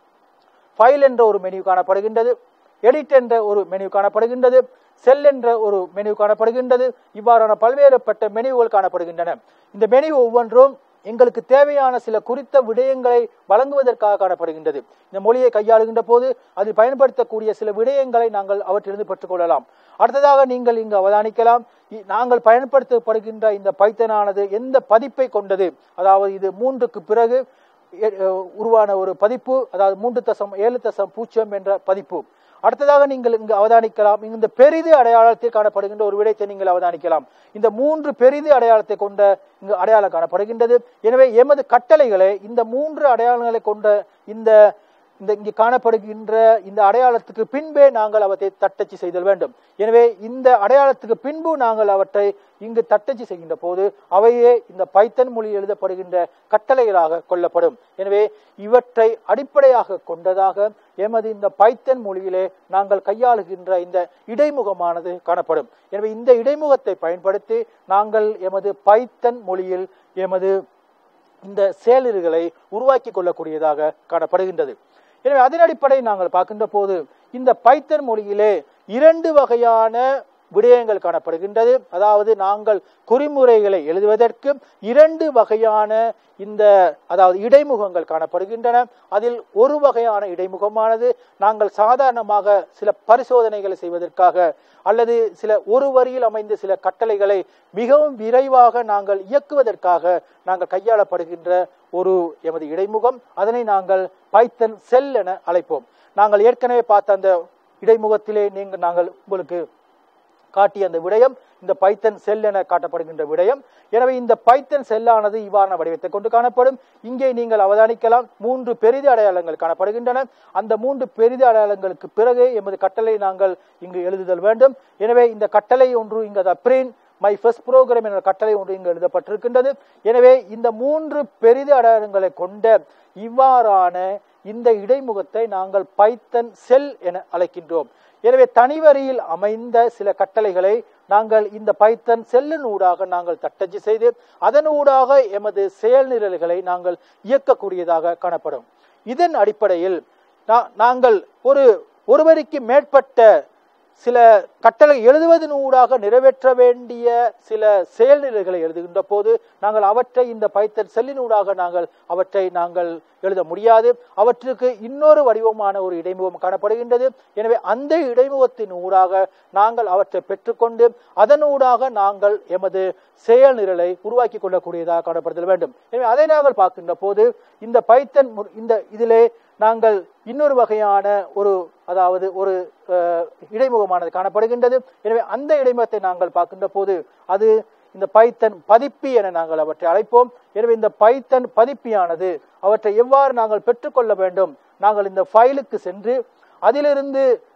Speaker 1: ஃபைல் என்ற ஒரு மெனு காணப்படுகின்றது எடிட் என்ற ஒரு மெனு காணப்படுகின்றது செல் என்ற ஒரு மெனு காணப்படுகின்றது இவ்வாறான பல்வேறுபட்ட மெனுகள் காணப்படுகின்றன இந்த மெனு ஒவ்வொன்றும் எங்களுக்கு தேவையான சில குறித்த விடயங்களை வழங்குவதற்காக காணப்படுகின்றது இந்த மொழியை கையாளுகின்ற போது அதில் பயன்படுத்தக்கூடிய சில விடயங்களை நாங்கள் அவற்றிலிருந்து பெற்றுக்கொள்ளலாம் அடுத்ததாக நீங்கள் இங்கு அவதானிக்கலாம் இ- நாங்கள் பயன்படுத்தப்படுகின்ற இந்த பைத்தனானது எந்த பதிப்பை கொண்டது அதாவது இது மூன்றுக்கு பிறகு எ- அஹ் உருவான ஒரு பதிப்பு அதாவது மூன்று தசம் ஏழு தசம் பூஜ்ஜியம் என்ற பதிப்பு அடுத்ததாக நீங்கள் இங்கு அவதானிக்கலாம் இந்த பெரிது அடையாளத்தில் காணப்படுகின்ற ஒரு விடயத்தை நீங்கள் அவதானிக்கலாம் இந்த மூன்று பெரிது அடையாளத்தை கொண்ட இங்கு அடையாளம் காணப்படுகின்றது எனவே எமது கட்டளைகளை இந்த மூன்று அடையாளங்களை கொண்ட இந்த இந்த இங்கு காணப்படுகின்ற இந்த அடையாளத்துக்கு பின்பே நாங்கள் அவற்றை தட்டச்சு செய்தல் வேண்டும் எனவே இந்த அடையாளத்துக்கு பின்பு நாங்கள் அவற்றை இங்கு தட்டச்சு செய்கின்ற போது அவையே இந்த பைத்தன் மொழியில் எழுதப்படுகின்ற கட்டளைகளாக கொள்ளப்படும் எனவே இவற்றை அடிப்படையாக கொண்டதாக எமது இந்த பைத்தன் மொழியிலே நாங்கள் கையாளுகின்ற இந்த இடைமுகமானது காணப்படும் எனவே இந்த இடைமுகத்தை பயன்படுத்தி நாங்கள் எமது பைத்தன் மொழியில் எமது இந்த செயலிறுகளை உருவாக்கி கொள்ளக்கூடியதாக காணப்படுகின்றது எனவே அதன் அடிப்படையில் நாங்கள் பார்க்கின்ற போது இந்த பைத்தன் மொழியிலே இரண்டு வகையான விடயங்கள் காணப்படுகின்றது அதாவது நாங்கள் குறிமுறைகளை எழுதுவதற்கு இரண்டு வகையான இந்த அதாவது இடைமுகங்கள் காணப்படுகின்றன அதில் ஒரு வகையான இடைமுகமானது நாங்கள் சாதாரணமாக சில பரிசோதனைகளை செய்வதற்காக அல்லது சில ஒரு வரியில் அமைந்த சில கட்டளைகளை மிகவும் விரைவாக நாங்கள் இயக்குவதற்காக நாங்கள் கையாளப்படுகின்ற ஒரு எமது இடைமுகம் அதனை நாங்கள் பைத்தன் செல் என அழைப்போம் நாங்கள் ஏற்கனவே பார்த்த அந்த இடைமுகத்திலே நீங்கள் நாங்கள் உங்களுக்கு காட்டிய அந்த விடயம் இந்த பைத்தன் செல் என காட்டப்படுகின்ற விடயம் எனவே இந்த பைத்தன் செல்லானது இவ்வாறான வடிவத்தை கொண்டு காணப்படும் இங்கே நீங்கள் அவதானிக்கலாம் மூன்று பெரிது அடையாளங்கள் காணப்படுகின்றன அந்த மூன்று பெரிது அடையாளங்களுக்கு பிறகு எமது கட்டளை நாங்கள் இங்கு எழுதுதல் வேண்டும் எனவே இந்த கட்டளை ஒன்று இங்கு பிரிண்ட் மை ஃபர்ஸ்ட் ப்ரோக்ராம் என்ற கட்டளை ஒன்று இங்கு எழுதப்பட்டிருக்கின்றது எனவே இந்த மூன்று பெரிது அடையாளங்களை கொண்ட இவ்வாறான இந்த இடைமுகத்தை நாங்கள் பைத்தன் செல் என அழைக்கின்றோம் எனவே தனிவரியில் அமைந்த சில கட்டளைகளை நாங்கள் இந்த பைத்தன் செல்லின் ஊடாக நாங்கள் தட்டச்சு செய்து அதன் ஊடாக எமது செயல் நிரல்களை நாங்கள் இயக்கக்கூடியதாக காணப்படும் இதன் அடிப்படையில் நா- நாங்கள் ஒரு ஒருவருக்கு மேற்பட்ட சில கட்டளை எழுதுவதன் ஊடாக நிறைவேற்ற வேண்டிய சில செயல்நிலைகளை எழுதுகின்ற போது நாங்கள் அவற்றை இந்த பைத்தன் செல்லினூடாக நாங்கள் அவற்றை நாங்கள் எழுத முடியாது அவற்றுக்கு இன்னொரு வடிவமான ஒரு இடைமுகம் காணப்படுகின்றது எனவே அந்த இடைமுகத்தின் ஊடாக நாங்கள் அவற்றை பெற்றுக்கொண்டு அதனூடாக நாங்கள் எமது செயல் நிரலை உருவாக்கி கொள்ளக்கூடியதாக காணப்படுதல் வேண்டும் எனவே அதை நாங்கள் பார்க்கின்ற போது இந்த பைத்தன் மு- இந்த இதிலே நாங்கள் இன்னொரு வகையான ஒரு அதாவது ஒரு அஹ், இடைமுகமானது காணப்படுகின்றது எனவே அந்த இடைமுகத்தை நாங்கள் பார்க்கின்ற போது அது இந்த பைத்தன் பதிப்பி என நாங்கள் அவற்றை அழைப்போம் எனவே இந்த பைத்தன் பதிப்பியானது அவற்றை எவ்வாறு நாங்கள் பெற்றுக்கொள்ள வேண்டும் நாங்கள் இந்த ஃபைலுக்கு சென்று அதிலிருந்து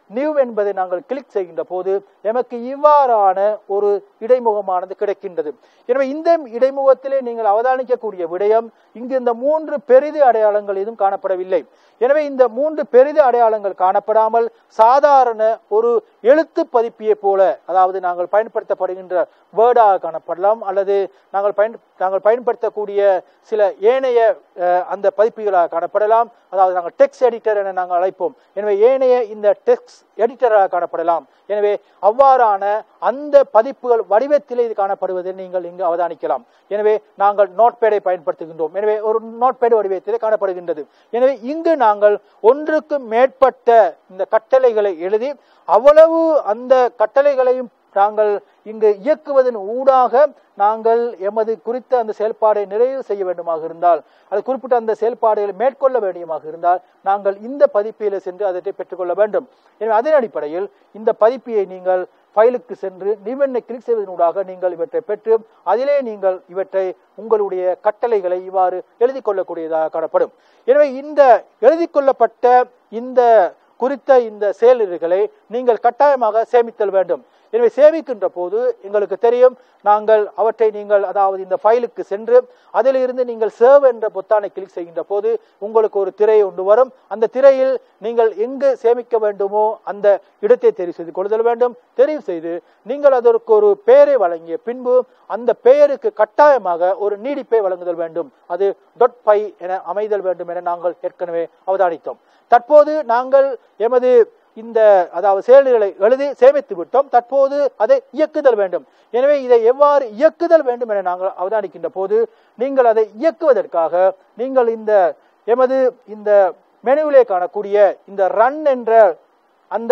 Speaker 1: நியூ என்பதை நாங்கள் கிளிக் செய்கின்ற போது எமக்கு இவ்வாறான ஒரு இடைமுகமானது கிடைக்கின்றது எனவே இந்த இடைமுகத்திலே நீங்கள் அவதானிக்கக்கூடிய விடயம் இங்கு இந்த மூன்று பெரிது அடையாளங்கள் எதுவும் காணப்படவில்லை எனவே இந்த மூன்று பெரிது அடையாளங்கள் காணப்படாமல் சாதாரண ஒரு எழுத்து பதிப்பியை போல அதாவது நாங்கள் பயன்படுத்தப்படுகின்ற வேர்டாக காணப்படலாம் அல்லது நாங்கள் பயன் நாங்கள் பயன்படுத்தக்கூடிய சில ஏனைய அஹ், அந்த பதிப்புகளாக காணப்படலாம் அதாவது நாங்கள் டெக்ஸ்ட் எடிட்டர் என நாங்கள் அழைப்போம் எனவே ஏனைய இந்த டெக்ஸ்ட் எடிட்டராக காணப்படலாம் எனவே அவ்வாறான அந்த பதிப்புகள் வடிவத்திலே இது காணப்படுவதை நீங்கள் இங்கு அவதானிக்கலாம் எனவே நாங்கள் நோட்பேடை பயன்படுத்துகின்றோம் எனவே ஒரு நோட்பேட் வடிவத்திலே காணப்படுகின்றது எனவே இங்கு நாங்கள் ஒன்றுக்கு மேற்பட்ட இந்த கட்டளைகளை எழுதி அவ்வளவு அந்த கட்டளைகளையும் நாங்கள் இங்கு இயக்குவதன் ஊடாக நாங்கள் எமது குறித்த அந்த செயல்பாடை நிறைவு செய்ய வேண்டுமாக இருந்தால் அது குறிப்பிட்ட அந்த செயல்பாடுகளை மேற்கொள்ள வேண்டியமாக இருந்தால் நாங்கள் இந்த பதிப்பிலே சென்று அதை பெற்றுக்கொள்ள வேண்டும் எனவே அதன் அடிப்படையில் இந்த பதிப்பியை நீங்கள் ஃபைலுக்கு சென்று நிவெண்ணை கிளிக் செய்வதனூடாக நீங்கள் இவற்றை பெற்று அதிலே நீங்கள் இவற்றை உங்களுடைய கட்டளைகளை இவ்வாறு எழுதி கொள்ளக்கூடியதாக காணப்படும் எனவே இந்த எழுதி கொள்ளப்பட்ட இந்த குறித்த இந்த செயல்களை நீங்கள் கட்டாயமாக சேமித்தல் வேண்டும் எனவே சேமிக்கின்ற போது எங்களுக்கு தெரியும் நாங்கள் அவற்றை நீங்கள் அதாவது இந்த ஃபைலுக்கு சென்று அதிலிருந்து நீங்கள் சேவ் என்ற பொத்தானை கிளிக் செய்கின்ற போது உங்களுக்கு ஒரு திரை ஒன்று வரும் அந்த திரையில் நீங்கள் எங்கு சேமிக்க வேண்டுமோ அந்த இடத்தை தெரிவு செய்து கொள்ளுதல் வேண்டும் தெரிவு செய்து நீங்கள் அதற்கு ஒரு பெயரை வழங்கிய பின்பு அந்த பெயருக்கு கட்டாயமாக ஒரு நீடிப்பை வழங்குதல் வேண்டும் அது டொட் பை என அமைதல் வேண்டும் என நாங்கள் ஏற்கனவே அவதானித்தோம் தற்போது நாங்கள் எமது இந்த அதாவது செயல்களை எழுதி சேமித்து விட்டோம் தற்போது அதை இயக்குதல் வேண்டும் எனவே இதை எவ்வாறு இயக்குதல் வேண்டும் என நாங்கள் அவதானிக்கின்ற போது நீங்கள் அதை இயக்குவதற்காக நீங்கள் இந்த எமது இந்த மெனுவிலே காணக்கூடிய இந்த ரன் என்ற அந்த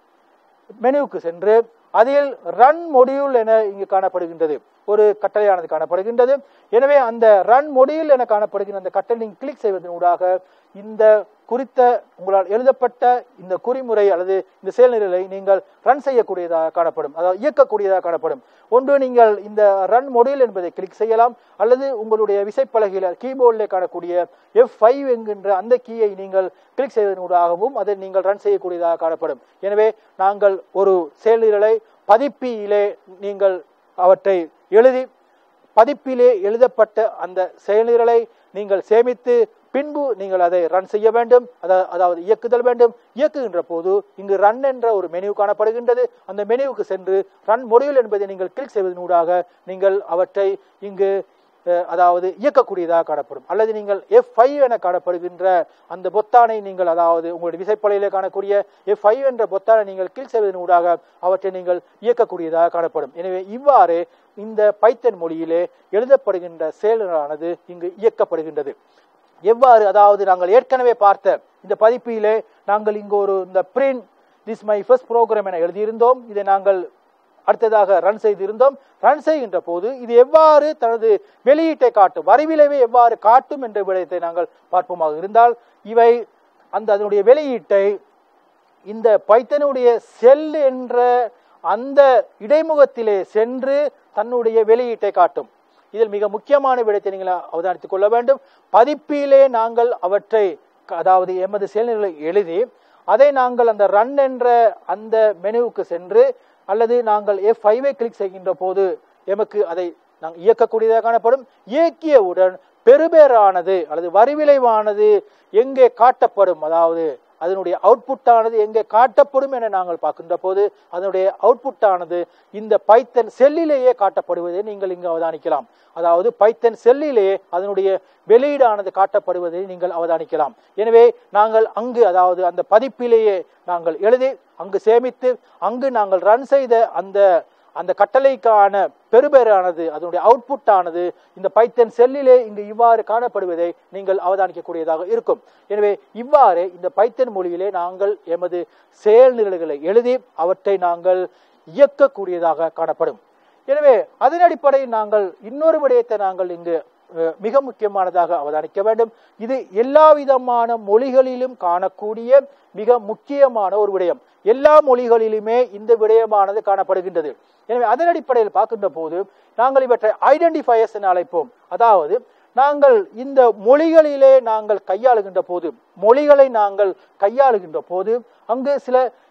Speaker 1: மெனுவுக்கு சென்று அதில் ரன் மொடியூல் என இங்கு காணப்படுகின்றது ஒரு கட்டளையானது காணப்படுகின்றது எனவே அந்த ரன் மொடியூல் என காணப்படுகின்ற அந்த கட்டளை நீங்கள் கிளிக் செய்வதன் ஊடாக இந்த குறித்த உங்களால் எழுதப்பட்ட இந்த குறிமுறை அல்லது இந்த செயல்நிலை நீங்கள் ரன் செய்யக்கூடியதாக காணப்படும் அதாவது இயக்கக்கூடியதாக காணப்படும் ஒன்று நீங்கள் இந்த ரன் மொடியூல் என்பதை கிளிக் செய்யலாம் அல்லது உங்களுடைய விசைப்பலகையில் கீபோர்டில் காணக்கூடிய எஃப் ஃபைவ் என்கின்ற அந்த கீயை நீங்கள் கிளிக் செய்வதனூடாகவும் அதை நீங்கள் ரன் செய்யக்கூடியதாக காணப்படும் எனவே நாங்கள் ஒரு செயல்நிரலை பதிப்பியிலே நீங்கள் அவற்றை எழுதி பதிப்பிலே எழுதப்பட்ட அந்த செயல்நிரலை நீங்கள் சேமித்து பின்பு நீங்கள் அதை ரன் செய்ய வேண்டும் அதா- அதாவது இயக்குதல் வேண்டும் இயக்குகின்ற போது இங்கு ரன் என்ற ஒரு மெனு காணப்படுகின்றது அந்த மெனுவுக்கு சென்று ரன் மொடியூல் என்பதை நீங்கள் கிளிக் செய்வதனூடாக நீங்கள் அவற்றை இங்கு அஹ், அதாவது இயக்கக்கூடியதாக காணப்படும் அல்லது நீங்கள் எஃப் ஃபைவ் என காணப்படுகின்ற அந்த பொத்தானை நீங்கள் அதாவது உங்களுடைய விசைப்பலையிலே காணக்கூடிய எஃப் ஃபைவ் என்ற பொத்தானை நீங்கள் கிளிக் செய்வதன் ஊடாக அவற்றை நீங்கள் இயக்கக்கூடியதாக காணப்படும் எனவே இவ்வாறு இந்த பைத்தன் மொழியிலே எழுதப்படுகின்ற செயலானது இங்கு இயக்கப்படுகின்றது எவ்வாறு அதாவது நாங்கள் ஏற்கனவே பார்த்த இந்த பதிப்பிலே நாங்கள் இங்கு ஒரு இந்த print this my first program என எழுதியிருந்தோம் இதை நாங்கள் அடுத்ததாக ரன் செய்திருந்தோம் ரன் செய்கின்ற போது இது எவ்வாறு தனது வெளியீட்டை காட்டும் வரிவிளைவை எவ்வாறு காட்டும் என்ற விடயத்தை நாங்கள் பார்ப்போமாக இருந்தால் இவை அந்த அதனுடைய வெளியீட்டை இந்த பைத்தனுடைய செல் என்ற அந்த இடைமுகத்திலே சென்று தன்னுடைய வெளியீட்டை காட்டும் இதில் மிக முக்கியமான விடயத்தை நீங்கள் அவதானித்துக் கொள்ள வேண்டும் பதிப்பிலே நாங்கள் அவற்றை அதாவது எமது செயல்நிலை எழுதி அதை நாங்கள் அந்த ரன் என்ற அந்த மெனுவுக்கு சென்று அல்லது நாங்கள் எஃப் ஃபைவை கிளிக் செய்கின்ற போது எமக்கு அதை நாங்கள் இயக்கக்கூடியதாக காணப்படும் இயக்கியவுடன் பெறுபேறானது அல்லது வரிவிளைவானது எங்கே காட்டப்படும் அதாவது அதனுடைய அவுட்புட்டானது எங்கே காட்டப்படும் என நாங்கள் பார்க்கின்ற போது அதனுடைய அவுட்புட்டானது இந்த பைத்தன் செல்லிலேயே காட்டப்படுவதை நீங்கள் இங்கு அவதானிக்கலாம் அதாவது பைத்தன் செல்லிலே அதனுடைய வெளியீடானது காட்டப்படுவதை நீங்கள் அவதானிக்கலாம் எனவே நாங்கள் அங்கு அதாவது அந்த பதிப்பிலேயே நாங்கள் எழுதி அங்கு சேமித்து அங்கு நாங்கள் ரன் செய்த அந்த அந்த கட்டளைக்கான பெறுபேறானது அதனுடைய அவுட்புட் ஆனது இந்த பைத்தன் செல்லிலே இங்கு இவ்வாறு காணப்படுவதை நீங்கள் அவதானிக்கக்கூடியதாக இருக்கும் எனவே இவ்வாறு இந்த பைத்தன் மொழியிலே நாங்கள் எமது செயல்நிலைகளை எழுதி அவற்றை நாங்கள் இயக்கக்கூடியதாக காணப்படும் எனவே அதன் அடிப்படையில் நாங்கள் இன்னொரு விடயத்தை நாங்கள் இங்கு அஹ், மிக முக்கியமானதாக அவதானிக்க வேண்டும் இது எல்லா விதமான மொழிகளிலும் காணக்கூடிய மிக முக்கியமான ஒரு விடயம் எல்லா மொழிகளிலுமே இந்த விடயமானது காணப்படுகின்றது எனவே அதன் அடிப்படையில் பார்க்கின்ற போது நாங்கள் இவற்றை ஐடென்டிஃபயர்ஸ் என அழைப்போம் அதாவது நாங்கள் இந்த மொழிகளிலே நாங்கள் கையாளுகின்ற போது மொழிகளை நாங்கள் கையாளுகின்ற போது அங்கு சில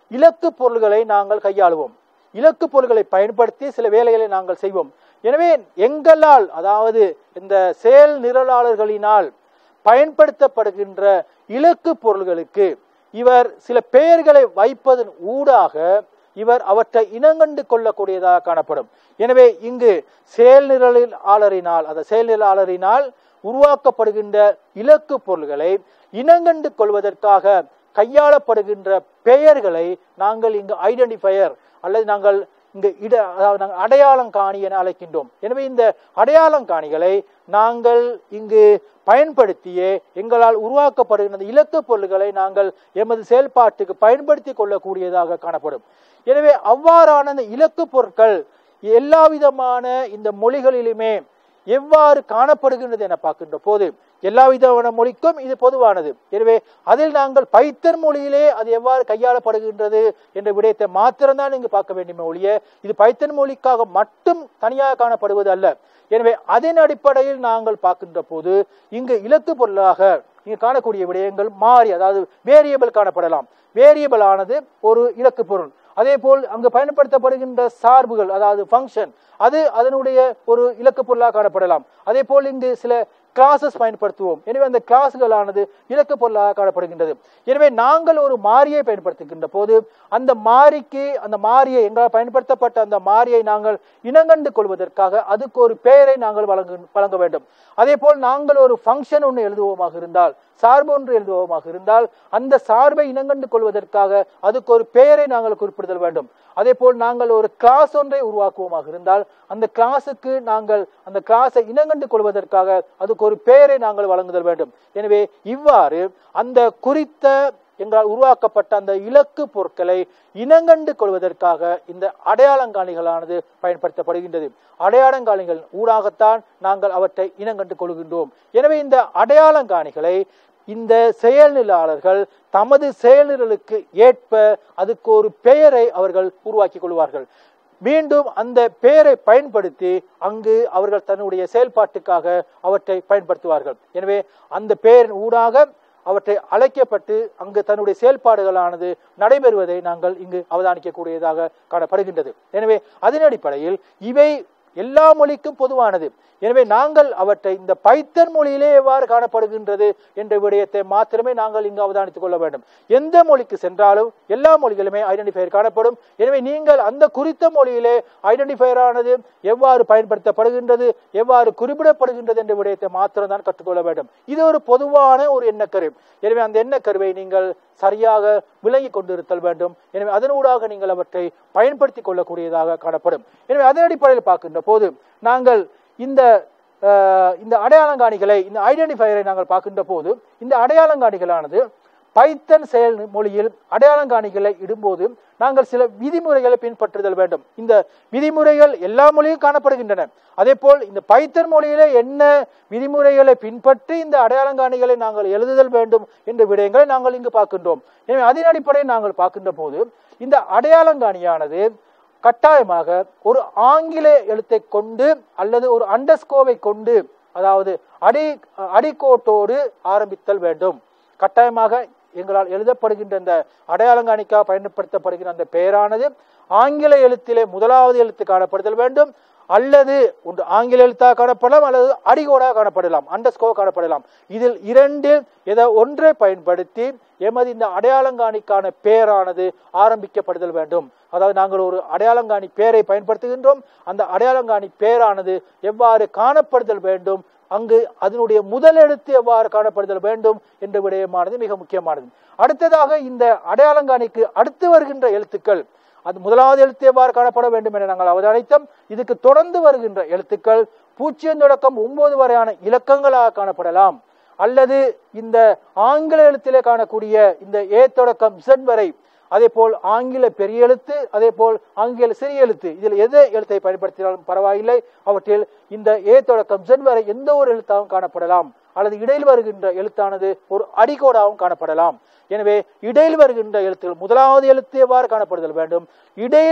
Speaker 1: இலக்கு பொருள்களை நாங்கள் கையாளுவோம் இலக்கு பொருள்களை பயன்படுத்தி சில வேலைகளை நாங்கள் செய்வோம் எனவே எங்களால் அதாவது இந்த செயல் நிரலாளர்களினால் பயன்படுத்தப்படுகின்ற இலக்கு பொருள்களுக்கு இவர் சில பெயர்களை வைப்பதன் ஊடாக இவர் அவற்றை இனங்கண்டு கொள்ளக்கூடியதாக காணப்படும் எனவே இங்கு செயல் நிரலாளரினால் அந்த செயல் நிரலாளரினால் உருவாக்கப்படுகின்ற இலக்கு பொருள்களை இனங்கண்டு கொள்வதற்காக கையாளப்படுகின்ற பெயர்களை நாங்கள் இங்கு ஐடென்டிஃபயர் அல்லது நாங்கள் இங்கு இட அதாவது நாங்கள் அடையாளம் காணி என அழைக்கின்றோம் எனவே இந்த அடையாளம் காணிகளை நாங்கள் இங்கு பயன்படுத்தியே எங்களால் உருவாக்கப்படுகின்ற இந்த இலக்கு பொருள்களை நாங்கள் எமது செயல்பாட்டுக்கு பயன்படுத்தி கொள்ளக்கூடியதாக காணப்படும் எனவே அவ்வாறான இந்த இலக்கு பொருட்கள் எல்லா விதமான இந்த மொழிகளிலுமே எவ்வாறு காணப்படுகின்றது என பார்க்கின்ற போது எல்லா விதமான மொழிக்கும் இது பொதுவானது எனவே அதில் நாங்கள் பைத்தன் மொழியிலே அது எவ்வாறு கையாளப்படுகின்றது என்ற விடயத்தை மாத்திரம்தான் இங்கு பார்க்க வேண்டுமே ஒழிய இது பைத்தன் மொழிக்காக மட்டும் தனியாக காணப்படுவது அல்ல எனவே அதன் அடிப்படையில் நாங்கள் பார்க்கின்ற போது இங்கு இலக்கு பொருளாக இங்கு காணக்கூடிய விடயங்கள் மாறி அதாவது வேரியபிள் காணப்படலாம் வேரியபிள் ஆனது ஒரு இலக்கு பொருள் அதே போல் அங்கு பயன்படுத்தப்படுகின்ற சார்புகள் அதாவது ஃபங்க்ஷன் அது அதனுடைய ஒரு இலக்கு பொருளாக காணப்படலாம் அதே போல் இங்கு சில கிளாஸஸ் பயன்படுத்துவோம் எனவே அந்த கிளாஸ்களானது இலக்கு பொருளாக காணப்படுகின்றது எனவே நாங்கள் ஒரு மாறியை பயன்படுத்துகின்ற போது அந்த மாறிக்கு அந்த மாறியை எங்களால் பயன்படுத்தப்பட்ட அந்த மாறியை நாங்கள் இனங்கண்டு கொள்வதற்காக அதுக்கு ஒரு பெயரை நாங்கள் வழங்க வழங்க வேண்டும் அதே போல் நாங்கள் ஒரு ஃபங்க்ஷன் ஒன்று எழுதுவோமாக இருந்தால் சார்பு ஒன்று எழுதுவோமாக இருந்தால் அந்த சார்பை இனங்கண்டு கொள்வதற்காக அதுக்கு ஒரு பெயரை நாங்கள் குறிப்பிடுதல் வேண்டும் அதே போல் நாங்கள் ஒரு கிளாஸ் ஒன்றை உருவாக்குவோமாக இருந்தால் அந்த கிளாஸுக்கு நாங்கள் அந்த கிளாஸை இனங்கண்டு கொள்வதற்காக அதுக்கு ஒரு பெயரை நாங்கள் வழங்குதல் வேண்டும் எனவே இவ்வாறு அந்த குறித்த எங்களால் உருவாக்கப்பட்ட அந்த இலக்கு பொருட்களை இனங்கண்டு கொள்வதற்காக இந்த அடையாளங்காணிகளானது பயன்படுத்தப்படுகின்றது அடையாளங்காணிகள் ஊடாகத்தான் நாங்கள் அவற்றை இனங்கண்டு கொள்கின்றோம் எனவே இந்த அடையாளங்காணிகளை இந்த செயல்நிலையாளர்கள் தமது செயல்நிரலுக்கு ஏற்ப அதுக்கு ஒரு பெயரை அவர்கள் உருவாக்கி கொள்வார்கள் மீண்டும் அந்த பெயரை பயன்படுத்தி அங்கு அவர்கள் தன்னுடைய செயல்பாட்டுக்காக அவற்றை பயன்படுத்துவார்கள் எனவே அந்த பெயரின் ஊடாக அவற்றை அழைக்கப்பட்டு அங்கு தன்னுடைய செயல்பாடுகளானது நடைபெறுவதை நாங்கள் இங்கு அவதானிக்கக்கூடியதாக காணப்படுகின்றது எனவே அதன் அடிப்படையில் இவை எல்லா மொழிக்கும் பொதுவானது எனவே நாங்கள் அவற்றை இந்த பைத்தன் மொழியிலே எவ்வாறு காணப்படுகின்றது என்ற விடயத்தை மாத்திரமே நாங்கள் இங்கு அவதானித்துக் கொள்ள வேண்டும் எந்த மொழிக்கு சென்றாலும் எல்லா மொழிகளுமே ஐடென்டிஃபயர் காணப்படும் எனவே நீங்கள் அந்த குறித்த மொழியிலே ஐடென்டிஃபயர் ஆனது எவ்வாறு பயன்படுத்தப்படுகின்றது எவ்வாறு குறிப்பிடப்படுகின்றது என்ற விடயத்தை மாத்திரம் தான் கற்றுக்கொள்ள வேண்டும் இது ஒரு பொதுவான ஒரு எண்ணக்கரு எனவே அந்த எண்ணக்கருவை நீங்கள் சரியாக விளங்கி கொண்டிருத்தல் வேண்டும் எனவே அதனூடாக நீங்கள் அவற்றை பயன்படுத்திக் கொள்ளக்கூடியதாக காணப்படும் எனவே அதன் அடிப்படையில் பார்க்கின்ற போது நாங்கள் இந்த அஹ், இந்த அடையாளங்காணிகளை இந்த ஐடென்டிஃபயரை நாங்கள் பார்க்கின்ற போது இந்த அடையாளங்காணிகளானது பைத்தன் செயல் மொழியில் அடையாளங்காணிகளை இடும்போது நாங்கள் சில விதிமுறைகளை பின்பற்றுதல் வேண்டும் இந்த விதிமுறைகள் எல்லா மொழியும் காணப்படுகின்றன அதே போல் இந்த பைத்தன் மொழியிலே என்ன விதிமுறைகளை பின்பற்றி இந்த அடையாளங்காணிகளை நாங்கள் எழுதுதல் வேண்டும் என்ற விடயங்களை நாங்கள் இங்கு பார்க்கின்றோம் எனவே அதன் அடிப்படையில் நாங்கள் பார்க்கின்ற போது இந்த அடையாளங்காணியானது கட்டாயமாக ஒரு ஆங்கில எழுத்தை கொண்டு அல்லது ஒரு அண்டர்ஸ்கோவை கொண்டு அதாவது அடி அடிக்கோட்டோடு ஆரம்பித்தல் வேண்டும் கட்டாயமாக எங்களால் எழுதப்படுகின்ற இந்த அடையாளங்காணிக்காக பயன்படுத்தப்படுகிற அந்த பெயரானது ஆங்கில எழுத்திலே முதலாவது எழுத்து காணப்படுதல் வேண்டும் அல்லது ஒன்று ஆங்கில எழுத்தாக காணப்படலாம் அல்லது அடிகோடாக காணப்படலாம் அண்டர்ஸ்கோ காணப்படலாம் இதில் இரண்டில் ஏதோ ஒன்றை பயன்படுத்தி எமது இந்த அடையாளங்காணிக்கான பெயரானது ஆரம்பிக்கப்படுதல் வேண்டும் அதாவது நாங்கள் ஒரு அடையாளங்காணி பெயரை பயன்படுத்துகின்றோம் அந்த அடையாளங்காணி பெயரானது எவ்வாறு காணப்படுதல் வேண்டும் அங்கு அதனுடைய முதல் எழுத்து எவ்வாறு காணப்படுதல் வேண்டும் என்ற விடயமானது மிக முக்கியமானது அடுத்ததாக இந்த அடையாளங்காணிக்கு அடுத்து வருகின்ற எழுத்துக்கள் அது முதலாவது எழுத்து எவ்வாறு காணப்பட வேண்டும் என நாங்கள் அவதானித்தோம் இதுக்கு தொடர்ந்து வருகின்ற எழுத்துக்கள் பூஜ்ஜியம் தொடக்கம் ஒன்பது வரையான இலக்கங்களாக காணப்படலாம் அல்லது இந்த ஆங்கில எழுத்திலே காணக்கூடிய இந்த ஏ தொடக்கம் Z வரை அதே போல் ஆங்கில பெரிய எழுத்து அதே போல் ஆங்கில சிறிய எழுத்து இதில் எது எழுத்தை பயன்படுத்தினாலும் பரவாயில்லை அவற்றில் இந்த ஏ தொடக்கம் Z வரை எந்த ஒரு எழுத்தாகவும் காணப்படலாம் அல்லது இடையில் வருகின்ற எழுத்தானது ஒரு அடிகோடாகவும் காணப்படலாம் எனவே இடையில் வருகின்ற எழுத்துகள் முதலாவது எழுத்து எவ்வாறு காணப்படுதல் வேண்டும் இடையில்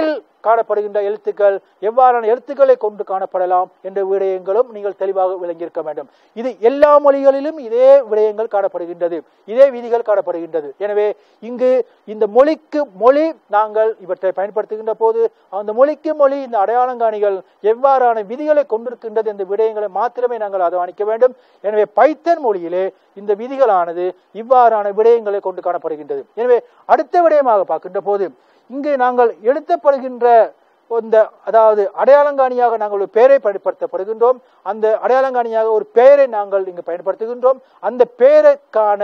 Speaker 1: காணப்படுகின்ற எழுத்துக்கள் எவ்வாறான எழுத்துக்களை கொண்டு காணப்படலாம் என்ற விடயங்களும் நீங்கள் தெளிவாக விளங்கியிருக்க வேண்டும் இது எல்லா மொழிகளிலும் இதே விடயங்கள் காணப்படுகின்றது இதே விதிகள் காணப்படுகின்றது எனவே இங்கு இந்த மொழிக்கு மொழி நாங்கள் இவற்றை பயன்படுத்துகின்ற போது அந்த மொழிக்கு மொழி இந்த அடையாளங்காணிகள் எவ்வாறான விதிகளை கொண்டிருக்கின்றது என்ற விடயங்களை மாத்திரமே நாங்கள் அவதானிக்க வேண்டும் எனவே பைத்தன் மொழியிலே இந்த விதிகளானது இவ்வாறான விடயங்களை கொண்டு காணப்படுகின்றது எனவே அடுத்த விடயமாக பார்க்கின்ற போது இங்கு நாங்கள் எழுத்தப்படுகின்ற இந்த அதாவது அடையாளங்காணியாக நாங்கள் ஒரு பெயரை பயன்படுத்தப்படுகின்றோம் அந்த அடையாளங்காணியாக ஒரு பெயரை நாங்கள் இங்கு பயன்படுத்துகின்றோம் அந்த பெயருக்கான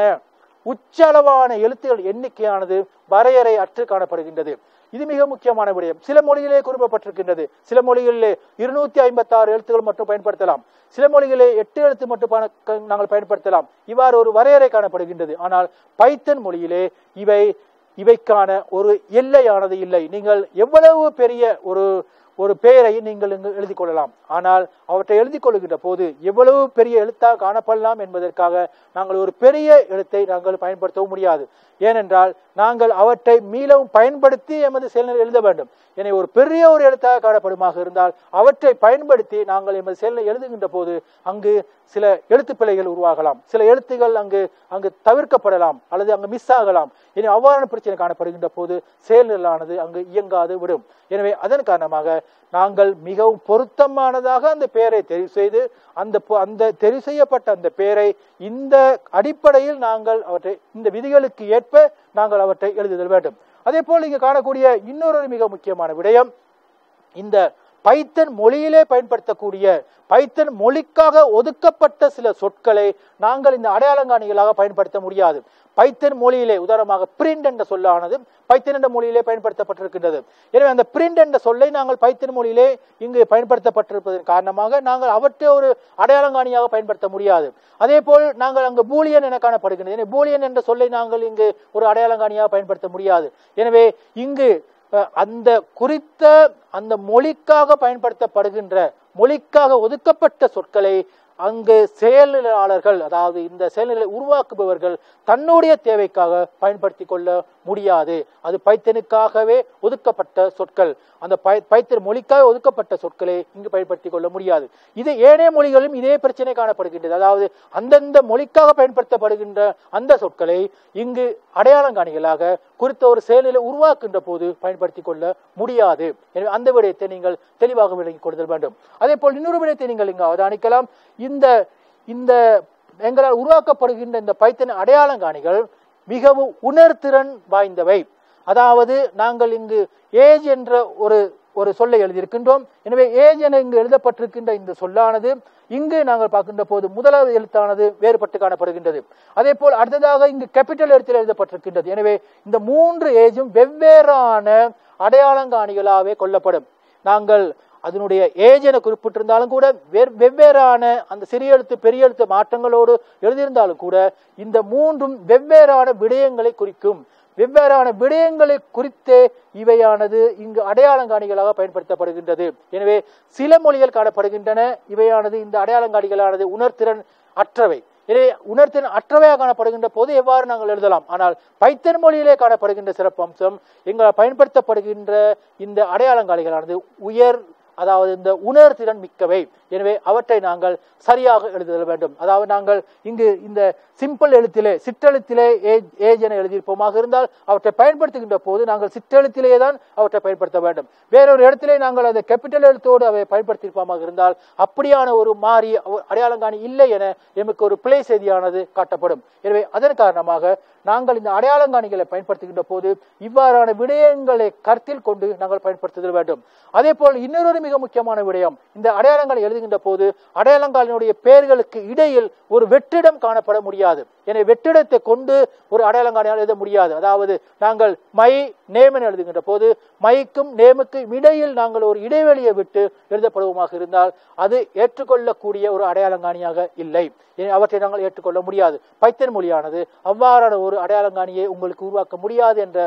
Speaker 1: உச்சளவான எழுத்துகள் எண்ணிக்கையானது வரையறை அற்று காணப்படுகின்றது இது மிக முக்கியமான விடயம் சில மொழிகளே குறிப்பிடப்பட்டிருக்கின்றது சில மொழிகளிலே இருநூத்தி ஐம்பத்தி ஆறு எழுத்துக்கள் மட்டும் பயன்படுத்தலாம் சில மொழிகளே எட்டு எழுத்து மட்டும் பண- நாங்கள் பயன்படுத்தலாம் இவ்வாறு ஒரு வரையறை காணப்படுகின்றது ஆனால் பைத்தன் மொழியிலே இவை இவைக்கான ஒரு எல்லையானது இல்லை நீங்கள் எவ்வளவு பெரிய ஒரு ஒரு பெயரை நீங்கள் இங்கு எழுதிக் கொள்ளலாம் ஆனால் அவற்றை எழுதிக் கொள்கின்ற போது எவ்வளவு பெரிய எழுத்தாக காணப்படலாம் என்பதற்காக நாங்கள் ஒரு பெரிய எழுத்தை நாங்கள் பயன்படுத்தவும் முடியாது ஏனென்றால் நாங்கள் அவற்றை மீளவும் பயன்படுத்தி எமது செயல்நிலை எழுத வேண்டும் எனவே ஒரு பெரிய ஒரு எழுத்தாக காணப்படுமாக இருந்தால் அவற்றை பயன்படுத்தி நாங்கள் எமது செயல்நிலை எழுதுகின்ற போது அங்கு சில எழுத்து பிழைகள் உருவாகலாம் சில எழுத்துகள் அங்கு அங்கு தவிர்க்கப்படலாம் அல்லது அங்கு மிஸ் ஆகலாம் எனவே அவ்வாறான பிரச்சனை காணப்படுகின்ற போது செயல்நிலானது அங்கு இயங்காது விடும் எனவே அதன் காரணமாக நாங்கள் மிகவும் பொருத்தமானதாக அந்த பெயரை தெரிவு செய்து அந்த பொ- அந்த தெரிவு செய்யப்பட்ட அந்த பெயரை இந்த அடிப்படையில் நாங்கள் அவற்றை இந்த விதிகளுக்கு ஏற்ப நாங்கள் அவற்றை எழுதுதல் வேண்டும் அதே போல் இங்கு காணக்கூடிய இன்னொரு மிக முக்கியமான விடயம் இந்த பைத்தன் மொழியிலே பயன்படுத்தக்கூடிய பைத்தன் மொழிக்காக ஒதுக்கப்பட்ட சில சொற்களை நாங்கள் இந்த அடையாளங்காணிகளாக பயன்படுத்த முடியாது பைத்தன் மொழியிலே உதாரணமாக பிரிண்ட் என்ற சொல்லானது பைத்தன் என்ற மொழியிலே பயன்படுத்தப்பட்டிருக்கின்றது எனவே அந்த பிரிண்ட் என்ற சொல்லை நாங்கள் பைத்தன் மொழியிலே இங்கு பயன்படுத்தப்பட்டிருப்பதன் காரணமாக நாங்கள் அவற்றை ஒரு அடையாளங்காணியாக பயன்படுத்த முடியாது அதே போல் நாங்கள் அங்கு பூலியன் என காணப்படுகின்றது எனவே பூலியன் என்ற சொல்லை நாங்கள் இங்கு ஒரு அடையாளங்காணியாக பயன்படுத்த முடியாது எனவே இங்கு அஹ், அந்த குறித்த அந்த மொழிக்காக பயன்படுத்தப்படுகின்ற மொழிக்காக ஒதுக்கப்பட்ட சொற்களை அங்கு செயலாளர்கள் அதாவது இந்த செயல்நிலை உருவாக்குபவர்கள் தன்னுடைய தேவைக்காக பயன்படுத்தி கொள்ள முடியாது அது பைத்தனுக்காகவே ஒதுக்கப்பட்ட சொற்கள் அந்த பை பைத்தன் மொழிக்காக ஒதுக்கப்பட்ட சொற்களை இங்கு பயன்படுத்திக் கொள்ள முடியாது இது ஏனைய மொழிகளிலும் இதே பிரச்சனை காணப்படுகின்றது அதாவது அந்தந்த மொழிக்காக பயன்படுத்தப்படுகின்ற அந்த சொற்களை இங்கு அடையாளங்காணிகளாக குறித்த ஒரு செயலில் உருவாக்குகின்ற போது பயன்படுத்திக் கொள்ள முடியாது எனவே அந்த விடயத்தை நீங்கள் தெளிவாக விளங்கிக் கொள்ளுதல் வேண்டும் அதே போல் இன்னொரு விடயத்தை நீங்கள் இங்கு அவதானிக்கலாம் இந்த இந்த எங்களால் உருவாக்கப்படுகின்ற இந்த பைத்தன் அடையாளங்காணிகள் மிகவும் உணர்திறன் வாய்ந்தவை அதாவது நாங்கள் இங்கு ஏஜ் என்ற ஒரு ஒரு சொல்லை எழுதியிருக்கின்றோம் எனவே ஏஜ் என இங்கு எழுதப்பட்டிருக்கின்ற இந்த சொல்லானது இங்கு நாங்கள் பார்க்கின்ற போது முதலாவது எழுத்தானது வேறுபட்டு காணப்படுகின்றது அதே போல் அடுத்ததாக இங்கு கேபிட்டல் எழுத்தில் எழுதப்பட்டிருக்கின்றது எனவே இந்த மூன்று ஏஜும் வெவ்வேறான அடையாளங்காணிகளாகவே கொள்ளப்படும் நாங்கள் அதனுடைய ஏஜ் என குறிப்பிட்டிருந்தாலும் கூட வேறு வெவ்வேறான அந்த சிறிய எழுத்து பெரிய எழுத்து மாற்றங்களோடு எழுதியிருந்தாலும் கூட இந்த மூன்றும் வெவ்வேறான விடயங்களை குறிக்கும் வெவ்வேறான விடயங்களை குறித்தே இவையானது இங்கு அடையாளங்காணிகளாக பயன்படுத்தப்படுகின்றது எனவே சில மொழிகள் காணப்படுகின்றன இவையானது இந்த அடையாளங்காணிகளானது உணர்திறன் அற்றவை எனவே உணர்த்தின் அற்றவையாக காணப்படுகின்ற போது எவ்வாறு நாங்கள் எழுதலாம் ஆனால் பைத்தன் மொழியிலே காணப்படுகின்ற சிறப்பம்சம் எங்களால் பயன்படுத்தப்படுகின்ற இந்த அடையாளங்காலிகளானது உயர் அதாவது இந்த உணர்திறன் மிக்கவை எனவே அவற்றை நாங்கள் சரியாக எழுதுதல் வேண்டும் அதாவது நாங்கள் இங்கு இந்த சிம்பிள் எழுத்திலே சிற்றெழுத்திலே ஏஜ் ஏஜ் என எழுதியிருப்போமாக இருந்தால் அவற்றை பயன்படுத்துகின்ற போது நாங்கள் சிற்றெழுத்திலே தான் அவற்றை பயன்படுத்த வேண்டும் வேறொரு இடத்திலே நாங்கள் அதை கேபிட்டல் எழுத்தோடு அவை பயன்படுத்தியிருப்போமாக இருந்தால் அப்படியான ஒரு மாறி அவ- அடையாளங்காணி இல்லை என எமக்கு ஒரு பிழை செய்தியானது காட்டப்படும் எனவே அதன் காரணமாக நாங்கள் இந்த அடையாளங்காணிகளை பயன்படுத்துகின்ற போது இவ்வாறான விடயங்களை கருத்தில் கொண்டு நாங்கள் பயன்படுத்துதல் வேண்டும் அதே போல் இன்னொரு மிக முக்கியமான விடயம் இந்த அடையாளங்களை எழுதுகின்ற போது அடையாளங்காலினுடைய பெயர்களுக்கு இடையில் ஒரு வெற்றிடம் காணப்பட முடியாது எனவே வெற்றிடத்தை கொண்டு ஒரு அடையாளங்காலியால் எழுத முடியாது அதாவது நாங்கள் மை நேமன் எழுதுகின்ற போது மைக்கும் நேமுக்கும் இடையில் நாங்கள் ஒரு இடைவெளியை விட்டு எழுதப்படுவோமாக இருந்தால் அது ஏற்றுக்கொள்ளக்கூடிய ஒரு அடையாளங்காணியாக இல்லை எனவே அவற்றை நாங்கள் ஏற்றுக்கொள்ள முடியாது பைத்தன் மொழியானது அவ்வாறான ஒரு அடையாளங்காணியை உங்களுக்கு உருவாக்க முடியாது என்ற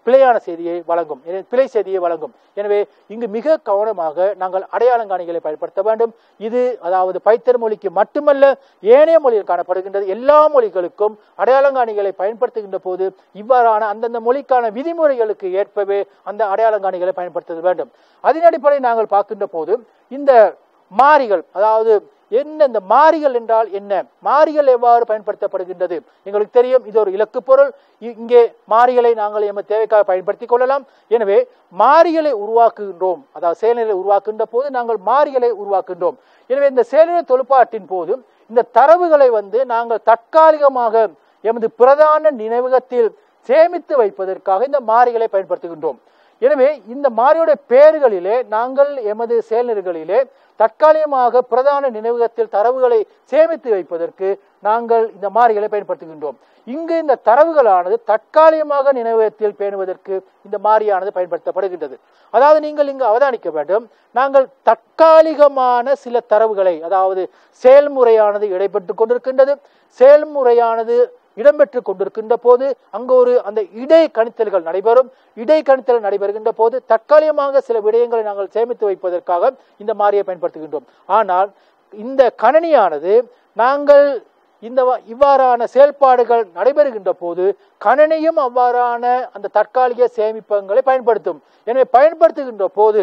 Speaker 1: பிழையான செய்தியை வழங்கும் எனவே பிழை செய்தியை வழங்கும் எனவே இங்கு மிக கவனமாக நாங்கள் அடையாளங்காணிகளை பயன்படுத்த வேண்டும் இது அதாவது பைத்தர் மொழிக்கு மட்டுமல்ல ஏனைய மொழியில் காணப்படுகின்றது எல்லா மொழிகளுக்கும் அடையாளங்காணிகளை பயன்படுத்துகின்ற போது இவ்வாறான அந்தந்த மொழிக்கான விதிமுறைகளுக்கு ஏற்பவே அந்த அடையாளங்காணிகளை பயன்படுத்த வேண்டும் அதன் அடிப்படையில் நாங்கள் பார்க்கின்ற போது இந்த மாறிகள் அதாவது என்ன இந்த மாறிகள் என்றால் என்ன மாறிகள் எவ்வாறு பயன்படுத்தப்படுகின்றது எங்களுக்கு தெரியும் இது ஒரு இலக்கு பொருள் இ- இங்கே மாறிகளை நாங்கள் எமது தேவைக்காக பயன்படுத்திக் கொள்ளலாம் எனவே மாறிகளை உருவாக்குகின்றோம் அதாவது செயல்நிலை உருவாக்குகின்ற போது நாங்கள் மாறிகளை உருவாக்குகின்றோம் எனவே இந்த செயல்நிலை தொழிற்பாட்டின் போது இந்த தரவுகளை வந்து நாங்கள் தற்காலிகமாக எமது பிரதான நினைவகத்தில் சேமித்து வைப்பதற்காக இந்த மாறிகளை பயன்படுத்துகின்றோம் எனவே இந்த மாறியுடைய பெயர்களிலே நாங்கள் எமது செயல்நிலைகளிலே தற்காலிகமாக பிரதான நினைவகத்தில் தரவுகளை சேமித்து வைப்பதற்கு நாங்கள் இந்த மாறிகளை பயன்படுத்துகின்றோம் இங்கு இந்த தரவுகளானது தற்காலிகமாக நினைவகத்தில் பேணுவதற்கு இந்த மாறியானது பயன்படுத்தப்படுகின்றது அதாவது நீங்கள் இங்கு அவதானிக்க வேண்டும் நாங்கள் தற்காலிகமான சில தரவுகளை அதாவது செயல்முறையானது இடைப்பட்டு கொண்டிருக்கின்றது செயல்முறையானது இடம்பெற்று கொண்டிருக்கின்ற போது அங்கு ஒரு அந்த இடை கணித்தல்கள் நடைபெறும் இடை கணித்தல் நடைபெறுகின்ற போது தற்காலிகமாக சில விடயங்களை நாங்கள் சேமித்து வைப்பதற்காக இந்த மாறியை பயன்படுத்துகின்றோம் ஆனால் இந்த கணனியானது நாங்கள் இந்த வ- இவ்வாறான செயல்பாடுகள் நடைபெறுகின்ற போது கணனியும் அவ்வாறான அந்த தற்காலிக சேமிப்பகங்களை பயன்படுத்தும் எனவே பயன்படுத்துகின்ற போது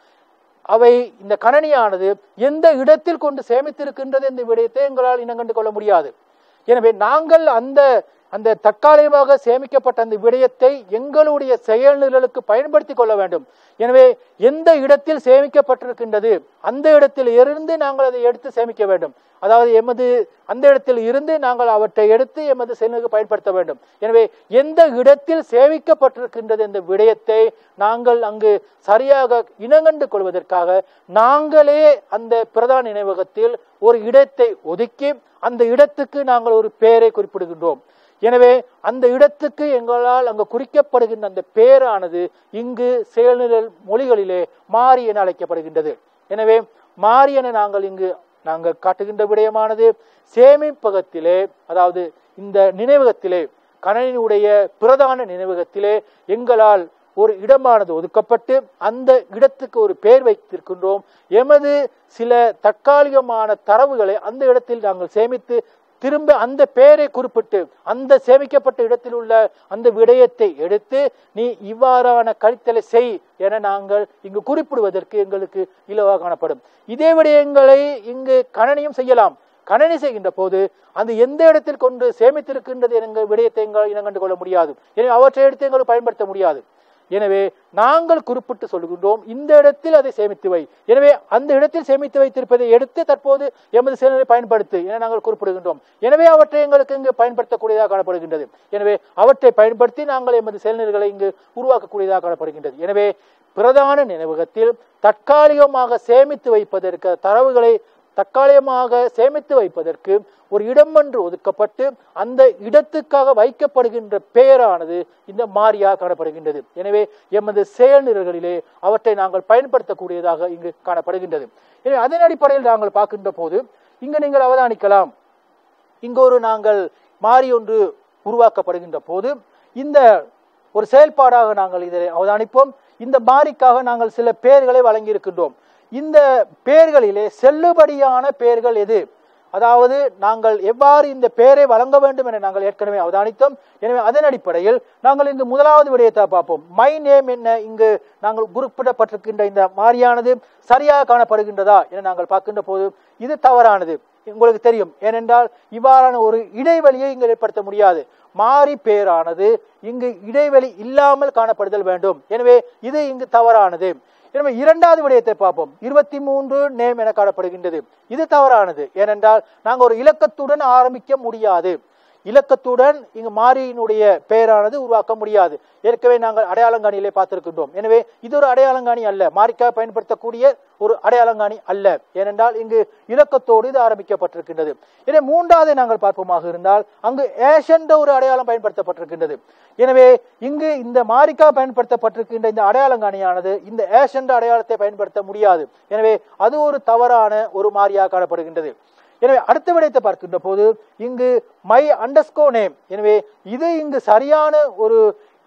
Speaker 1: அவை இந்த கணனியானது எந்த இடத்தில் கொண்டு சேமித்திருக்கின்றது என்ற விடயத்தை எங்களால் இனங்கண்டு கொள்ள முடியாது எனவே நாங்கள் அந்த அந்த தற்காலிகமாக சேமிக்கப்பட்ட அந்த விடயத்தை எங்களுடைய செயல்நிரலுக்கு பயன்படுத்திக் கொள்ள வேண்டும் எனவே எந்த இடத்தில் சேமிக்கப்பட்டிருக்கின்றது அந்த இடத்தில் இருந்து நாங்கள் அதை எடுத்து சேமிக்க வேண்டும் அதாவது எமது அந்த இடத்தில் இருந்து நாங்கள் அவற்றை எடுத்து எமது செயலுக்கு பயன்படுத்த வேண்டும் எனவே எந்த இடத்தில் சேமிக்கப்பட்டிருக்கின்றது என்ற விடயத்தை நாங்கள் அங்கு சரியாக இனங்கண்டு கொள்வதற்காக நாங்களே அந்த பிரதான நினைவகத்தில் ஒரு இடத்தை ஒதுக்கி அந்த இடத்துக்கு நாங்கள் ஒரு பெயரை குறிப்பிடுகின்றோம் எனவே அந்த இடத்துக்கு எங்களால் அங்கு குறிக்கப்படுகின்ற அந்த பெயரானது இங்கு செயல்நிரல் மொழிகளிலே மாறி என அழைக்கப்படுகின்றது எனவே மாறி என நாங்கள் இங்கு நாங்கள் காட்டுகின்ற விடயமானது சேமிப்பகத்திலே அதாவது இந்த நினைவகத்திலே கணனியுடைய பிரதான நினைவகத்திலே எங்களால் ஒரு இடமானது ஒதுக்கப்பட்டு அந்த இடத்துக்கு ஒரு பெயர் வைத்திருக்கின்றோம் எமது சில தற்காலிகமான தரவுகளை அந்த இடத்தில் நாங்கள் சேமித்து திரும்ப அந்த பெயரை குறிப்பிட்டு அந்த சேமிக்கப்பட்ட இடத்தில் உள்ள அந்த விடயத்தை எடுத்து நீ இவ்வாறான கழித்தலை செய் என நாங்கள் இங்கு குறிப்பிடுவதற்கு எங்களுக்கு இலவாக காணப்படும் இதே விடயங்களை இங்கு கணனியும் செய்யலாம் கணனி செய்கின்ற போது அந்த எந்த இடத்தில் கொண்டு சேமித்திருக்கின்றது என்கிற விடயத்தை எங்கள் இனங்கண்டு கொள்ள முடியாது எனவே அவற்றை எடுத்து எங்களுக்கு பயன்படுத்த முடியாது எனவே நாங்கள் குறிப்பிட்டு சொல்லுகின்றோம் இந்த இடத்தில் அதை சேமித்து வை எனவே அந்த இடத்தில் சேமித்து வைத்திருப்பதை எடுத்து தற்போது எமது செயல்களை பயன்படுத்து என நாங்கள் குறிப்பிடுகின்றோம் எனவே அவற்றை எங்களுக்கு இங்கு பயன்படுத்தக்கூடியதாக காணப்படுகின்றது எனவே அவற்றை பயன்படுத்தி நாங்கள் எமது செயல்நிலைகளை இங்கு உருவாக்கக்கூடியதாக காணப்படுகின்றது எனவே பிரதான நினைவகத்தில் தற்காலிகமாக சேமித்து வைப்பதற்கு தரவுகளை தற்காலிகமாக சேமித்து வைப்பதற்கு ஒரு இடம் ஒன்று ஒதுக்கப்பட்டு அந்த இடத்துக்காக வைக்கப்படுகின்ற பெயரானது இந்த மாறியாக காணப்படுகின்றது எனவே எமது செயல்நிலைகளிலே அவற்றை நாங்கள் பயன்படுத்தக்கூடியதாக இங்கு காணப்படுகின்றது எனவே அதன் அடிப்படையில் நாங்கள் பார்க்கின்ற போது இங்கு நீங்கள் அவதானிக்கலாம் இங்கு ஒரு நாங்கள் மாறி ஒன்று உருவாக்கப்படுகின்ற போது இந்த ஒரு செயல்பாடாக நாங்கள் இதை அவதானிப்போம் இந்த மாறிக்காக நாங்கள் சில பெயர்களை வழங்கியிருக்கின்றோம் இந்த பெயர்களிலே செல்லுபடியான பெயர்கள் எது அதாவது நாங்கள் எவ்வாறு இந்த பெயரை வழங்க வேண்டும் என நாங்கள் ஏற்கனவே அவதானித்தோம் எனவே அதன் அடிப்படையில் நாங்கள் இங்கு முதலாவது விடயத்தை பார்ப்போம் மை நேம் என்ன இங்கு நாங்கள் குறிப்பிடப்பட்டிருக்கின்ற இந்த மாறியானது சரியாக காணப்படுகின்றதா என நாங்கள் பார்க்கின்ற போது இது தவறானது உங்களுக்கு தெரியும் ஏனென்றால் இவ்வாறான ஒரு இடைவெளியை இங்கு ஏற்படுத்த முடியாது மாறி பெயரானது இங்கு இடைவெளி இல்லாமல் காணப்படுதல் வேண்டும் எனவே இது இங்கு தவறானது எனவே இரண்டாவது விடயத்தை பார்ப்போம் இருபத்தி மூன்று நேம் என காணப்படுகின்றது இது தவறானது ஏனென்றால் நாங்கள் ஒரு இலக்கத்துடன் ஆரம்பிக்க முடியாது இலக்கத்துடன் இங்கு மாறியினுடைய பெயரானது உருவாக்க முடியாது ஏற்கனவே நாங்கள் அடையாளங்காணியிலே பார்த்திருக்கின்றோம் எனவே இது ஒரு அடையாளங்காணி அல்ல மாறிக்காக பயன்படுத்தக்கூடிய ஒரு அடையாளங்காணி அல்ல ஏனென்றால் இங்கு இலக்கத்தோடு இது ஆரம்பிக்கப்பட்டிருக்கின்றது எனவே மூன்றாவது நாங்கள் பார்ப்போமாக இருந்தால் அங்கு ஏஷ் என்ற ஒரு அடையாளம் பயன்படுத்தப்பட்டிருக்கின்றது எனவே இங்கு இந்த மாறிக்காக பயன்படுத்தப்பட்டிருக்கின்ற இந்த அடையாளங்காணியானது இந்த ஏஷ் என்ற அடையாளத்தை பயன்படுத்த முடியாது எனவே அது ஒரு தவறான ஒரு மாறியாக காணப்படுகின்றது எனவே அடுத்த விடயத்தை பார்க்கின்ற போது இங்கு மை அண்டர்ஸ்கோ நேம் எனவே இது இங்கு சரியான ஒரு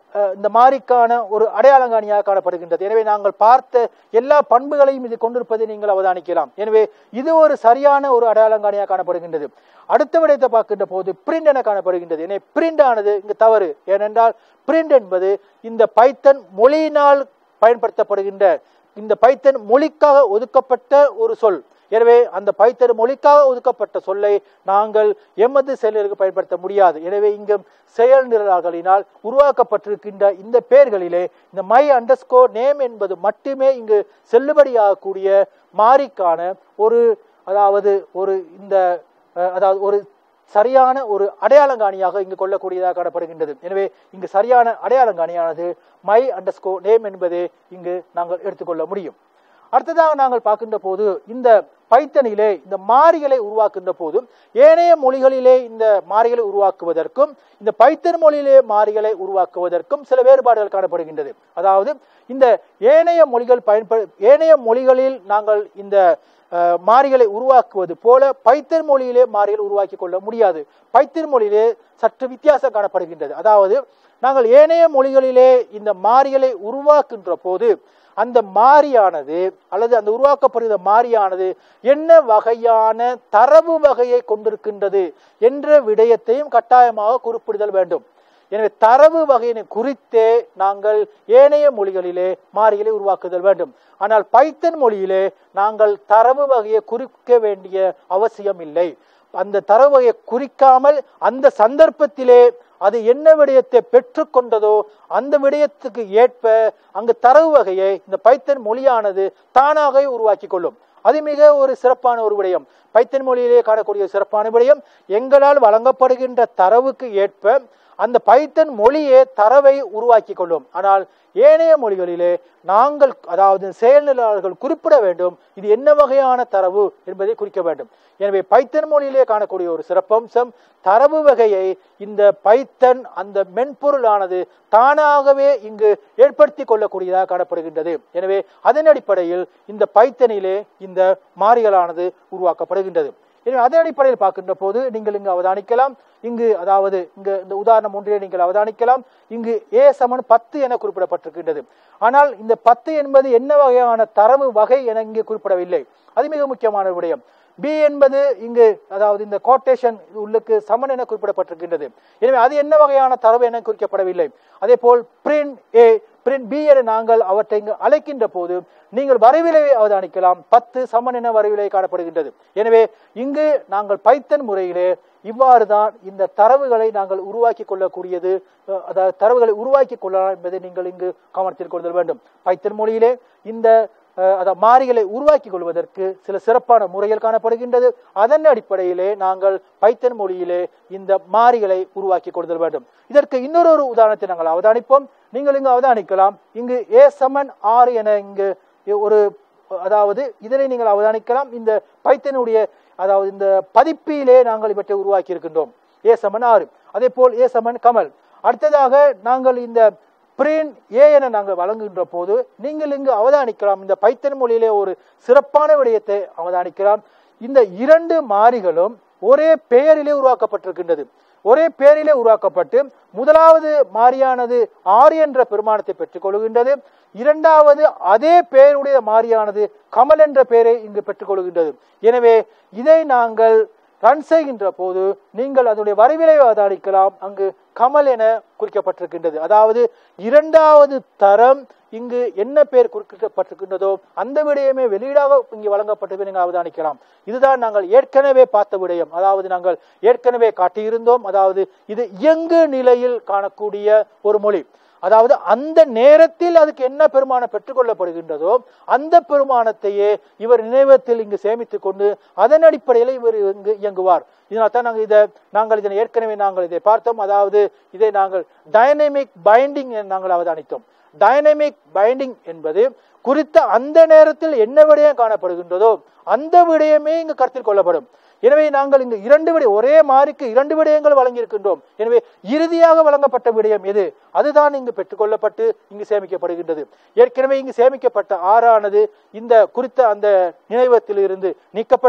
Speaker 1: அஹ், இந்த மாறிக்கான ஒரு அடையாளங்காணியாக காணப்படுகின்றது எனவே நாங்கள் பார்த்த எல்லா பண்புகளையும் இது கொண்டிருப்பதை நீங்கள் அவதானிக்கலாம் எனவே இது ஒரு சரியான ஒரு அடையாளங்காணியாக காணப்படுகின்றது அடுத்த விடயத்தை பார்க்கின்ற போது பிரிண்ட் என காணப்படுகின்றது எனவே பிரிண்ட் ஆனது இங்கு தவறு ஏனென்றால் பிரிண்ட் என்பது இந்த பைத்தன் மொழியினால் பயன்படுத்தப்படுகின்ற இந்த பைத்தன் மொழிக்காக ஒதுக்கப்பட்ட ஒரு சொல் எனவே அந்த பைத்தன் மொழிக்காக ஒதுக்கப்பட்ட சொல்லை நாங்கள் எமது செயலருக்கு பயன்படுத்த முடியாது எனவே இங்கு செயல் நிரலாளர்களினால் உருவாக்கப்பட்டிருக்கின்ற இந்த பெயர்களிலே இந்த மை அண்டர்ஸ்கோ நேம் என்பது மட்டுமே இங்கு செல்லுபடியாகக்கூடிய மாறிக்கான ஒரு அதாவது ஒரு இந்த அஹ், அதாவது ஒரு சரியான ஒரு அடையாளங்காணியாக இங்கு கொள்ளக்கூடியதாக காணப்படுகின்றது எனவே இங்கு சரியான அடையாளங்காணியானது மை அண்டர்ஸ்கோ நேம் என்பதே இங்கு நாங்கள் எடுத்துக்கொள்ள முடியும் அடுத்ததாக நாங்கள் பார்க்கின்ற போது இந்த பைத்தனிலே இந்த மாறிகளை உருவாக்குகின்ற போதும் ஏனைய மொழிகளிலே இந்த மாறிகளை உருவாக்குவதற்கும் இந்த பைத்தன் மொழியிலே மாறிகளை உருவாக்குவதற்கும் சில வேறுபாடுகள் காணப்படுகின்றது அதாவது இந்த ஏனைய மொழிகள் பயன்படு ஏனைய மொழிகளில் நாங்கள் இந்த அஹ், மாறிகளை உருவாக்குவது போல பைத்தன் மொழியிலே மாறிகள் உருவாக்கி கொள்ள முடியாது பைத்தன் மொழியிலே சற்று வித்தியாசம் காணப்படுகின்றது அதாவது நாங்கள் ஏனைய மொழிகளிலே இந்த மாறிகளை உருவாக்குகின்ற போது அந்த மாறியானது அல்லது அந்த உருவாக்கப்படுகிற மாறியானது என்ன வகையான தரவு வகையை கொண்டிருக்கின்றது என்ற விடயத்தையும் கட்டாயமாக குறிப்பிடுதல் வேண்டும் எனவே தரவு வகையினை குறித்தே நாங்கள் ஏனைய மொழிகளிலே மாறிகளை உருவாக்குதல் வேண்டும் ஆனால் பைத்தன் மொழியிலே நாங்கள் தரவு வகையை குறிக்க வேண்டிய அவசியம் இல்லை அந்த தரவு வகையை குறிக்காமல் அந்த சந்தர்ப்பத்திலே அது என்ன விடயத்தை பெற்றுக்கொண்டதோ அந்த விடயத்துக்கு ஏற்ப அங்கு தரவு வகையை இந்த பைத்தன் மொழியானது தானாகவே உருவாக்கி கொள்ளும் அது மிக ஒரு சிறப்பான ஒரு விடயம் பைத்தன் மொழியிலே காணக்கூடிய சிறப்பான விடயம் எங்களால் வழங்கப்படுகின்ற தரவுக்கு ஏற்ப அந்த பைத்தன் மொழியே தரவை உருவாக்கி கொள்ளும் ஆனால் ஏனைய மொழிகளிலே நாங்கள் அதாவது செயல்நிலையாளர்கள் குறிப்பிட வேண்டும் இது என்ன வகையான தரவு என்பதை குறிக்க வேண்டும் எனவே பைத்தன் மொழியிலே காணக்கூடிய ஒரு சிறப்பம்சம் தரவு வகையை இந்த பைத்தன் அந்த மென்பொருளானது தானாகவே இங்கு ஏற்படுத்தி கொள்ளக்கூடியதாக காணப்படுகின்றது எனவே அதன் அடிப்படையில் இந்த பைத்தனிலே இந்த மாறிகளானது உருவாக்கப்படுகின்றது எனவே அதன் அடிப்படையில் பார்க்கின்ற போது நீங்கள் இங்கு அவதானிக்கலாம் இங்கு அதாவது இங்கு இந்த உதாரணம் ஒன்றிலே நீங்கள் அவதானிக்கலாம் இங்கு ஏ சமன் பத்து என குறிப்பிடப்பட்டிருக்கின்றது ஆனால் இந்த பத்து என்பது என்ன வகையான தரவு வகை என இங்கே குறிப்பிடவில்லை அது மிக முக்கியமான விடயம் பி என்பது இங்கு அதாவது இந்த கோட்டேஷன் உள்ளுக்கு சமன் என குறிப்பிடப்பட்டிருக்கின்றது எனவே அது என்ன வகையான தரவு என குறிக்கப்படவில்லை அதே போல் பிரிண்ட் ஏ பிரிண்ட் பி என நாங்கள் அவற்றை இங்கு அழைக்கின்ற போது நீங்கள் வரைவிலை அவதானிக்கலாம் பத்து சமன் என வரைவிலை காணப்படுகின்றது எனவே இங்கு நாங்கள் பைத்தன் முறையிலே இவ்வாறு தான் இந்த தரவுகளை நாங்கள் உருவாக்கி கொள்ளக்கூடியது அஹ், அதாவது தரவுகளை உருவாக்கி கொள்ளலாம் என்பதை நீங்கள் இங்கு கவனத்தில் கொள்தல் வேண்டும் பைத்தன் மொழியிலே இந்த அஹ், அதாவது மாறிகளை உருவாக்கி கொள்வதற்கு சில சிறப்பான முறைகள் காணப்படுகின்றது அதன் அடிப்படையிலே நாங்கள் பைத்தன் மொழியிலே இந்த மாறிகளை உருவாக்கி கொள்தல் வேண்டும் இதற்கு இன்னொரு ஒரு உதாரணத்தை நாங்கள் அவதானிப்போம் நீங்கள் இங்கு அவதானிக்கலாம் இங்கு ஏ சமன் ஆறு என இங்கு ஒரு அதாவது இதனை நீங்கள் அவதானிக்கலாம் இந்த பைத்தனுடைய அதாவது இந்த பதிப்பிலே நாங்கள் இவற்றை உருவாக்கி இருக்கின்றோம் ஏ சமன் ஆறு அதே போல் ஏ சமன் கமல் அடுத்ததாக நாங்கள் இந்த பிரேன் ஏ என நாங்கள் வழங்குகின்ற போது நீங்கள் இங்கு அவதானிக்கலாம் இந்த பைத்தன் மொழியிலே ஒரு சிறப்பான விடயத்தை அவதானிக்கலாம் இந்த இரண்டு மாறிகளும் ஒரே பெயரிலே உருவாக்கப்பட்டிருக்கின்றது ஒரே பெயரிலே உருவாக்கப்பட்டு முதலாவது மாறியானது ஆறு என்ற பெருமானத்தை பெற்றுக் கொள்கின்றது இரண்டாவது அதே பெயருடைய மாறியானது கமல் என்ற பெயரை இங்கு பெற்றுக் கொள்கின்றது எனவே இதை நாங்கள் ரன் செய்கின்ற போது நீங்கள் அதனுடைய வரைவிலை அவதானிக்கலாம் அங்கு கமல் என குறிக்கப்பட்டிருக்கின்றது அதாவது இரண்டாவது தரம் இங்கு என்ன பெயர் குறிப்பிடப்பட்டிருக்கின்றதோ அந்த விடயமே வெளியீடாக இங்கு வழங்கப்பட்டதை நீங்கள் அவதானிக்கலாம் இதுதான் நாங்கள் ஏற்கனவே பார்த்த விடயம் அதாவது நாங்கள் ஏற்கனவே காட்டியிருந்தோம் அதாவது இது இயங்கு நிலையில் காணக்கூடிய ஒரு மொழி அதாவது அந்த நேரத்தில் அதுக்கு என்ன பெருமானம் பெற்றுக்கொள்ளப்படுகின்றதோ அந்த பெருமானத்தையே இவர் நினைவகத்தில் இங்கு சேமித்துக் கொண்டு அதன் அடிப்படையில் இவர் இங்கு இயங்குவார் இதனால் தான் நாங்கள் இதை நாங்கள் இதனை ஏற்கனவே நாங்கள் இதை பார்த்தோம் அதாவது இதை நாங்கள் டைனமிக் பைண்டிங் நாங்கள் அவதானித்தோம் டைனமிக் பைண்டிங் என்பது குறித்த அந்த நேரத்தில் என்ன விடயம் காணப்படுகின்றதோ அந்த விடயமே இங்கு கருத்தில் கொள்ளப்படும் எனவே நாங்கள் இங்கு இரண்டு விடயம் ஒரே மாறிக்கு இரண்டு விடயங்கள் வழங்கியிருக்கின்றோம் எனவே இறுதியாக வழங்கப்பட்ட விடயம் எது அதுதான் இங்கு பெற்றுக்கொள்ளப்பட்டு இங்கு சேமிக்கப்படுகின்றது ஏற்கனவே இங்கு சேமிக்கப்பட்ட ஆறானது இந்த குறித்த அந்த நினைவகத்தில் இருந்து நீக்கப்பட்டு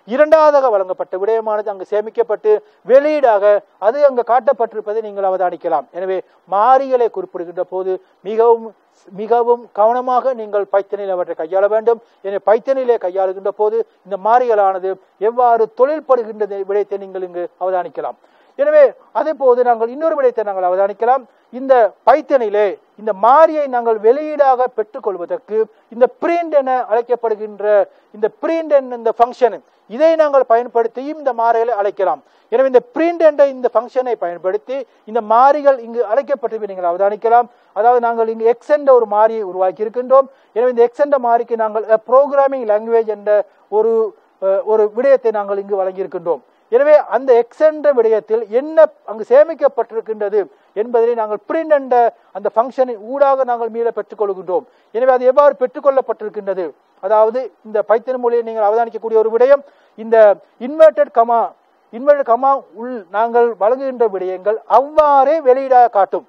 Speaker 1: இரண்டாவதாக வழங்கப்பட்ட விடயமானது அங்கு சேமிக்கப்பட்டு வெளியீடாக அது அங்கு காட்டப்பட்டிருப்பதை நீங்கள் அவதானிக்கலாம் எனவே மாறிகளை குறிப்பிடுகின்ற போது மிகவும் மிகவும் கவனமாக நீங்கள் பைத்தனில் அவற்றை கையாள வேண்டும் எனவே பைத்தனிலே கையாளுகின்ற போது இந்த மாறிகளானது எவ்வாறு தொழில்படுகின்றது விடயத்தை நீங்கள் இங்கு அவதானிக்கலாம் எனவே அதே போது நாங்கள் இன்னொரு விடயத்தை நாங்கள் அவதானிக்கலாம் இந்த பைத்தனிலே இந்த மாறியை நாங்கள் வெளியீடாக பெற்றுக்கொள்வதற்கு இந்த பிரிண்ட் என அழைக்கப்படுகின்ற இந்த பிரிண்ட் என்ற இந்த ஃபங்க்ஷன் இதை நாங்கள் பயன்படுத்தியும் இந்த மாறிகளை அழைக்கலாம் எனவே இந்த பிரிண்ட் என்ற இந்த ஃபங்க்ஷனை பயன்படுத்தி இந்த மாறிகள் இங்கு அழைக்கப்பட்டதை நீங்கள் அவதானிக்கலாம் அதாவது நாங்கள் இங்கு எக்ஸ் என்ற ஒரு மாறியை உருவாக்கி இருக்கின்றோம் எனவே இந்த எக்ஸ் என்ற மாறிக்கு நாங்கள் ப்ரோக்ராமிங் லாங்குவேஜ் என்ற ஒரு அஹ், ஒரு விடயத்தை நாங்கள் இங்கு வழங்கியிருக்கின்றோம் எனவே அந்த எக்ஸ் என்ற விடயத்தில் என்ன அங்கு சேமிக்கப்பட்டிருக்கின்றது என்பதை நாங்கள் பிரிண்ட் என்ற அந்த ஃபங்க்ஷனின் ஊடாக நாங்கள் மீள பெற்றுக்கொள்கின்றோம் எனவே அது எவ்வாறு பெற்றுக்கொள்ளப்பட்டிருக்கின்றது அதாவது இந்த பைத்தன் மொழியை நீங்கள் அவதானிக்கக்கூடிய ஒரு விடயம் இந்த இன்வெர்டட் கமா இன்வெர்டட் கமா உள் நாங்கள் வழங்குகின்ற விடயங்கள் அவ்வாறே வெளியீடாக காட்டும்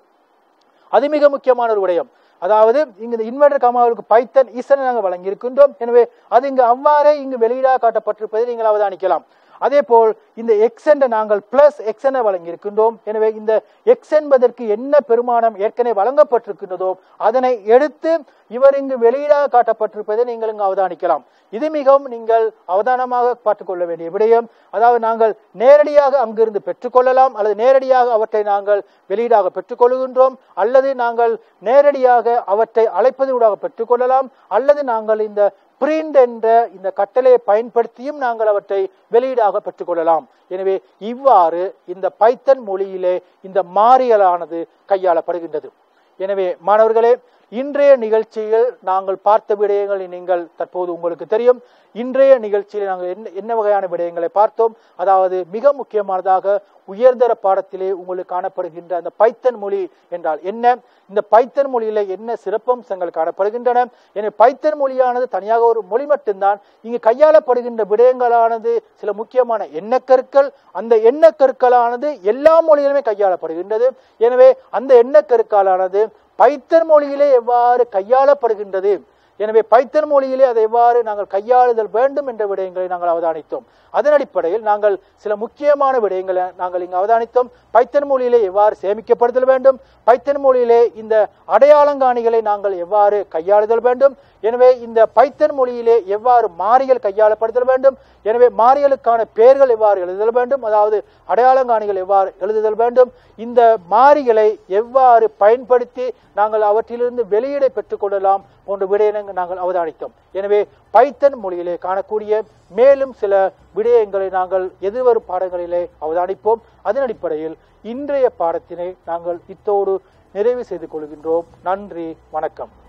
Speaker 1: அது மிக முக்கியமான ஒரு விடயம் அதாவது இங்கு இந்த இன்வெர்டர் கமாவுக்கு பைத்தன் இசனை நாங்கள் வழங்கியிருக்கின்றோம் எனவே அது இங்கு அவ்வாறே இங்கு வெளியீடாக காட்டப்பட்டிருப்பதை நீங்கள் அவதானிக்கலாம் அதே போல் இந்த எக்ஸ் என்ற நாங்கள் பிளஸ் எக்ஸ் என வழங்கியிருக்கின்றோம் எனவே இந்த எக்ஸ் என்பதற்கு என்ன பெருமானம் ஏற்கனவே வழங்கப்பட்டிருக்கின்றதோ அதனை எடுத்து இவர் இங்கு வெளியீடாக காட்டப்பட்டிருப்பதை நீங்கள் இங்கு அவதானிக்கலாம் இது மிகவும் நீங்கள் அவதானமாக பார்த்துக்கொள்ள வேண்டிய விடயம் அதாவது நாங்கள் நேரடியாக அங்கிருந்து பெற்றுக்கொள்ளலாம் அல்லது நேரடியாக அவற்றை நாங்கள் வெளியீடாக பெற்றுக்கொள்கின்றோம் அல்லது நாங்கள் நேரடியாக அவற்றை அழைப்பதூடாக பெற்றுக்கொள்ளலாம் அல்லது நாங்கள் இந்த பிரிண்ட் என்ற இந்த கட்டளையை பயன்படுத்தியும் நாங்கள் அவற்றை வெளியீடாக பெற்றுக்கொள்ளலாம் எனவே இவ்வாறு இந்த பைத்தன் மொழியிலே இந்த மாறியலானது கையாளப்படுகின்றது எனவே மாணவர்களே இன்றைய நிகழ்ச்சியில் நாங்கள் பார்த்த விடயங்களை நீங்கள் தற்போது உங்களுக்கு தெரியும் இன்றைய நிகழ்ச்சியில் நாங்கள் என்ன என்ன வகையான விடயங்களை பார்த்தோம் அதாவது மிக முக்கியமானதாக உயர்தர பாடத்திலே உங்களுக்கு காணப்படுகின்ற அந்த பைத்தன் மொழி என்றால் என்ன இந்த பைத்தன் மொழியில என்ன சிறப்பம்சங்கள் காணப்படுகின்றன எனவே பைத்தன் மொழியானது தனியாக ஒரு மொழி மட்டும்தான் இங்கு கையாளப்படுகின்ற விடயங்களானது சில முக்கியமான எண்ணக்கருக்கள் அந்த எண்ணக்கருக்களானது எல்லா மொழியிலுமே கையாளப்படுகின்றது எனவே அந்த எண்ணக்கருக்களானது பைத்தன் மொழியிலே எவ்வாறு கையாளப்படுகின்றது எனவே பைத்தன் மொழியிலே அதை எவ்வாறு நாங்கள் கையாளுதல் வேண்டும் என்ற விடயங்களை நாங்கள் அவதானித்தோம் அதன் அடிப்படையில் நாங்கள் சில முக்கியமான விடயங்களை நாங்கள் இங்கு அவதானித்தோம் பைத்தன் மொழியிலே எவ்வாறு சேமிக்கப்படுதல் வேண்டும் பைத்தன் மொழியிலே இந்த அடையாளங்காணிகளை நாங்கள் எவ்வாறு கையாளுதல் வேண்டும் எனவே இந்த பைத்தன் மொழியிலே எவ்வாறு மாறிகள் கையாளப்படுதல் வேண்டும் எனவே மாறிகளுக்கான பெயர்கள் எவ்வாறு எழுதுதல் வேண்டும் அதாவது அடையாளங்காணிகள் எவ்வாறு எழுதுதல் வேண்டும் இந்த மாறிகளை எவ்வாறு பயன்படுத்தி நாங்கள் அவற்றிலிருந்து வெளியீடை பெற்றுக்கொள்ளலாம் போன்ற விடயங்களை நாங்கள் அவதானித்தோம் எனவே பைத்தன் மொழியிலே காணக்கூடிய மேலும் சில விடயங்களை நாங்கள் எதிர்வரும் பாடங்களிலே அவதானிப்போம் அதன் அடிப்படையில் இன்றைய பாடத்தினை நாங்கள் இத்தோடு நிறைவு செய்து கொள்கின்றோம் நன்றி வணக்கம்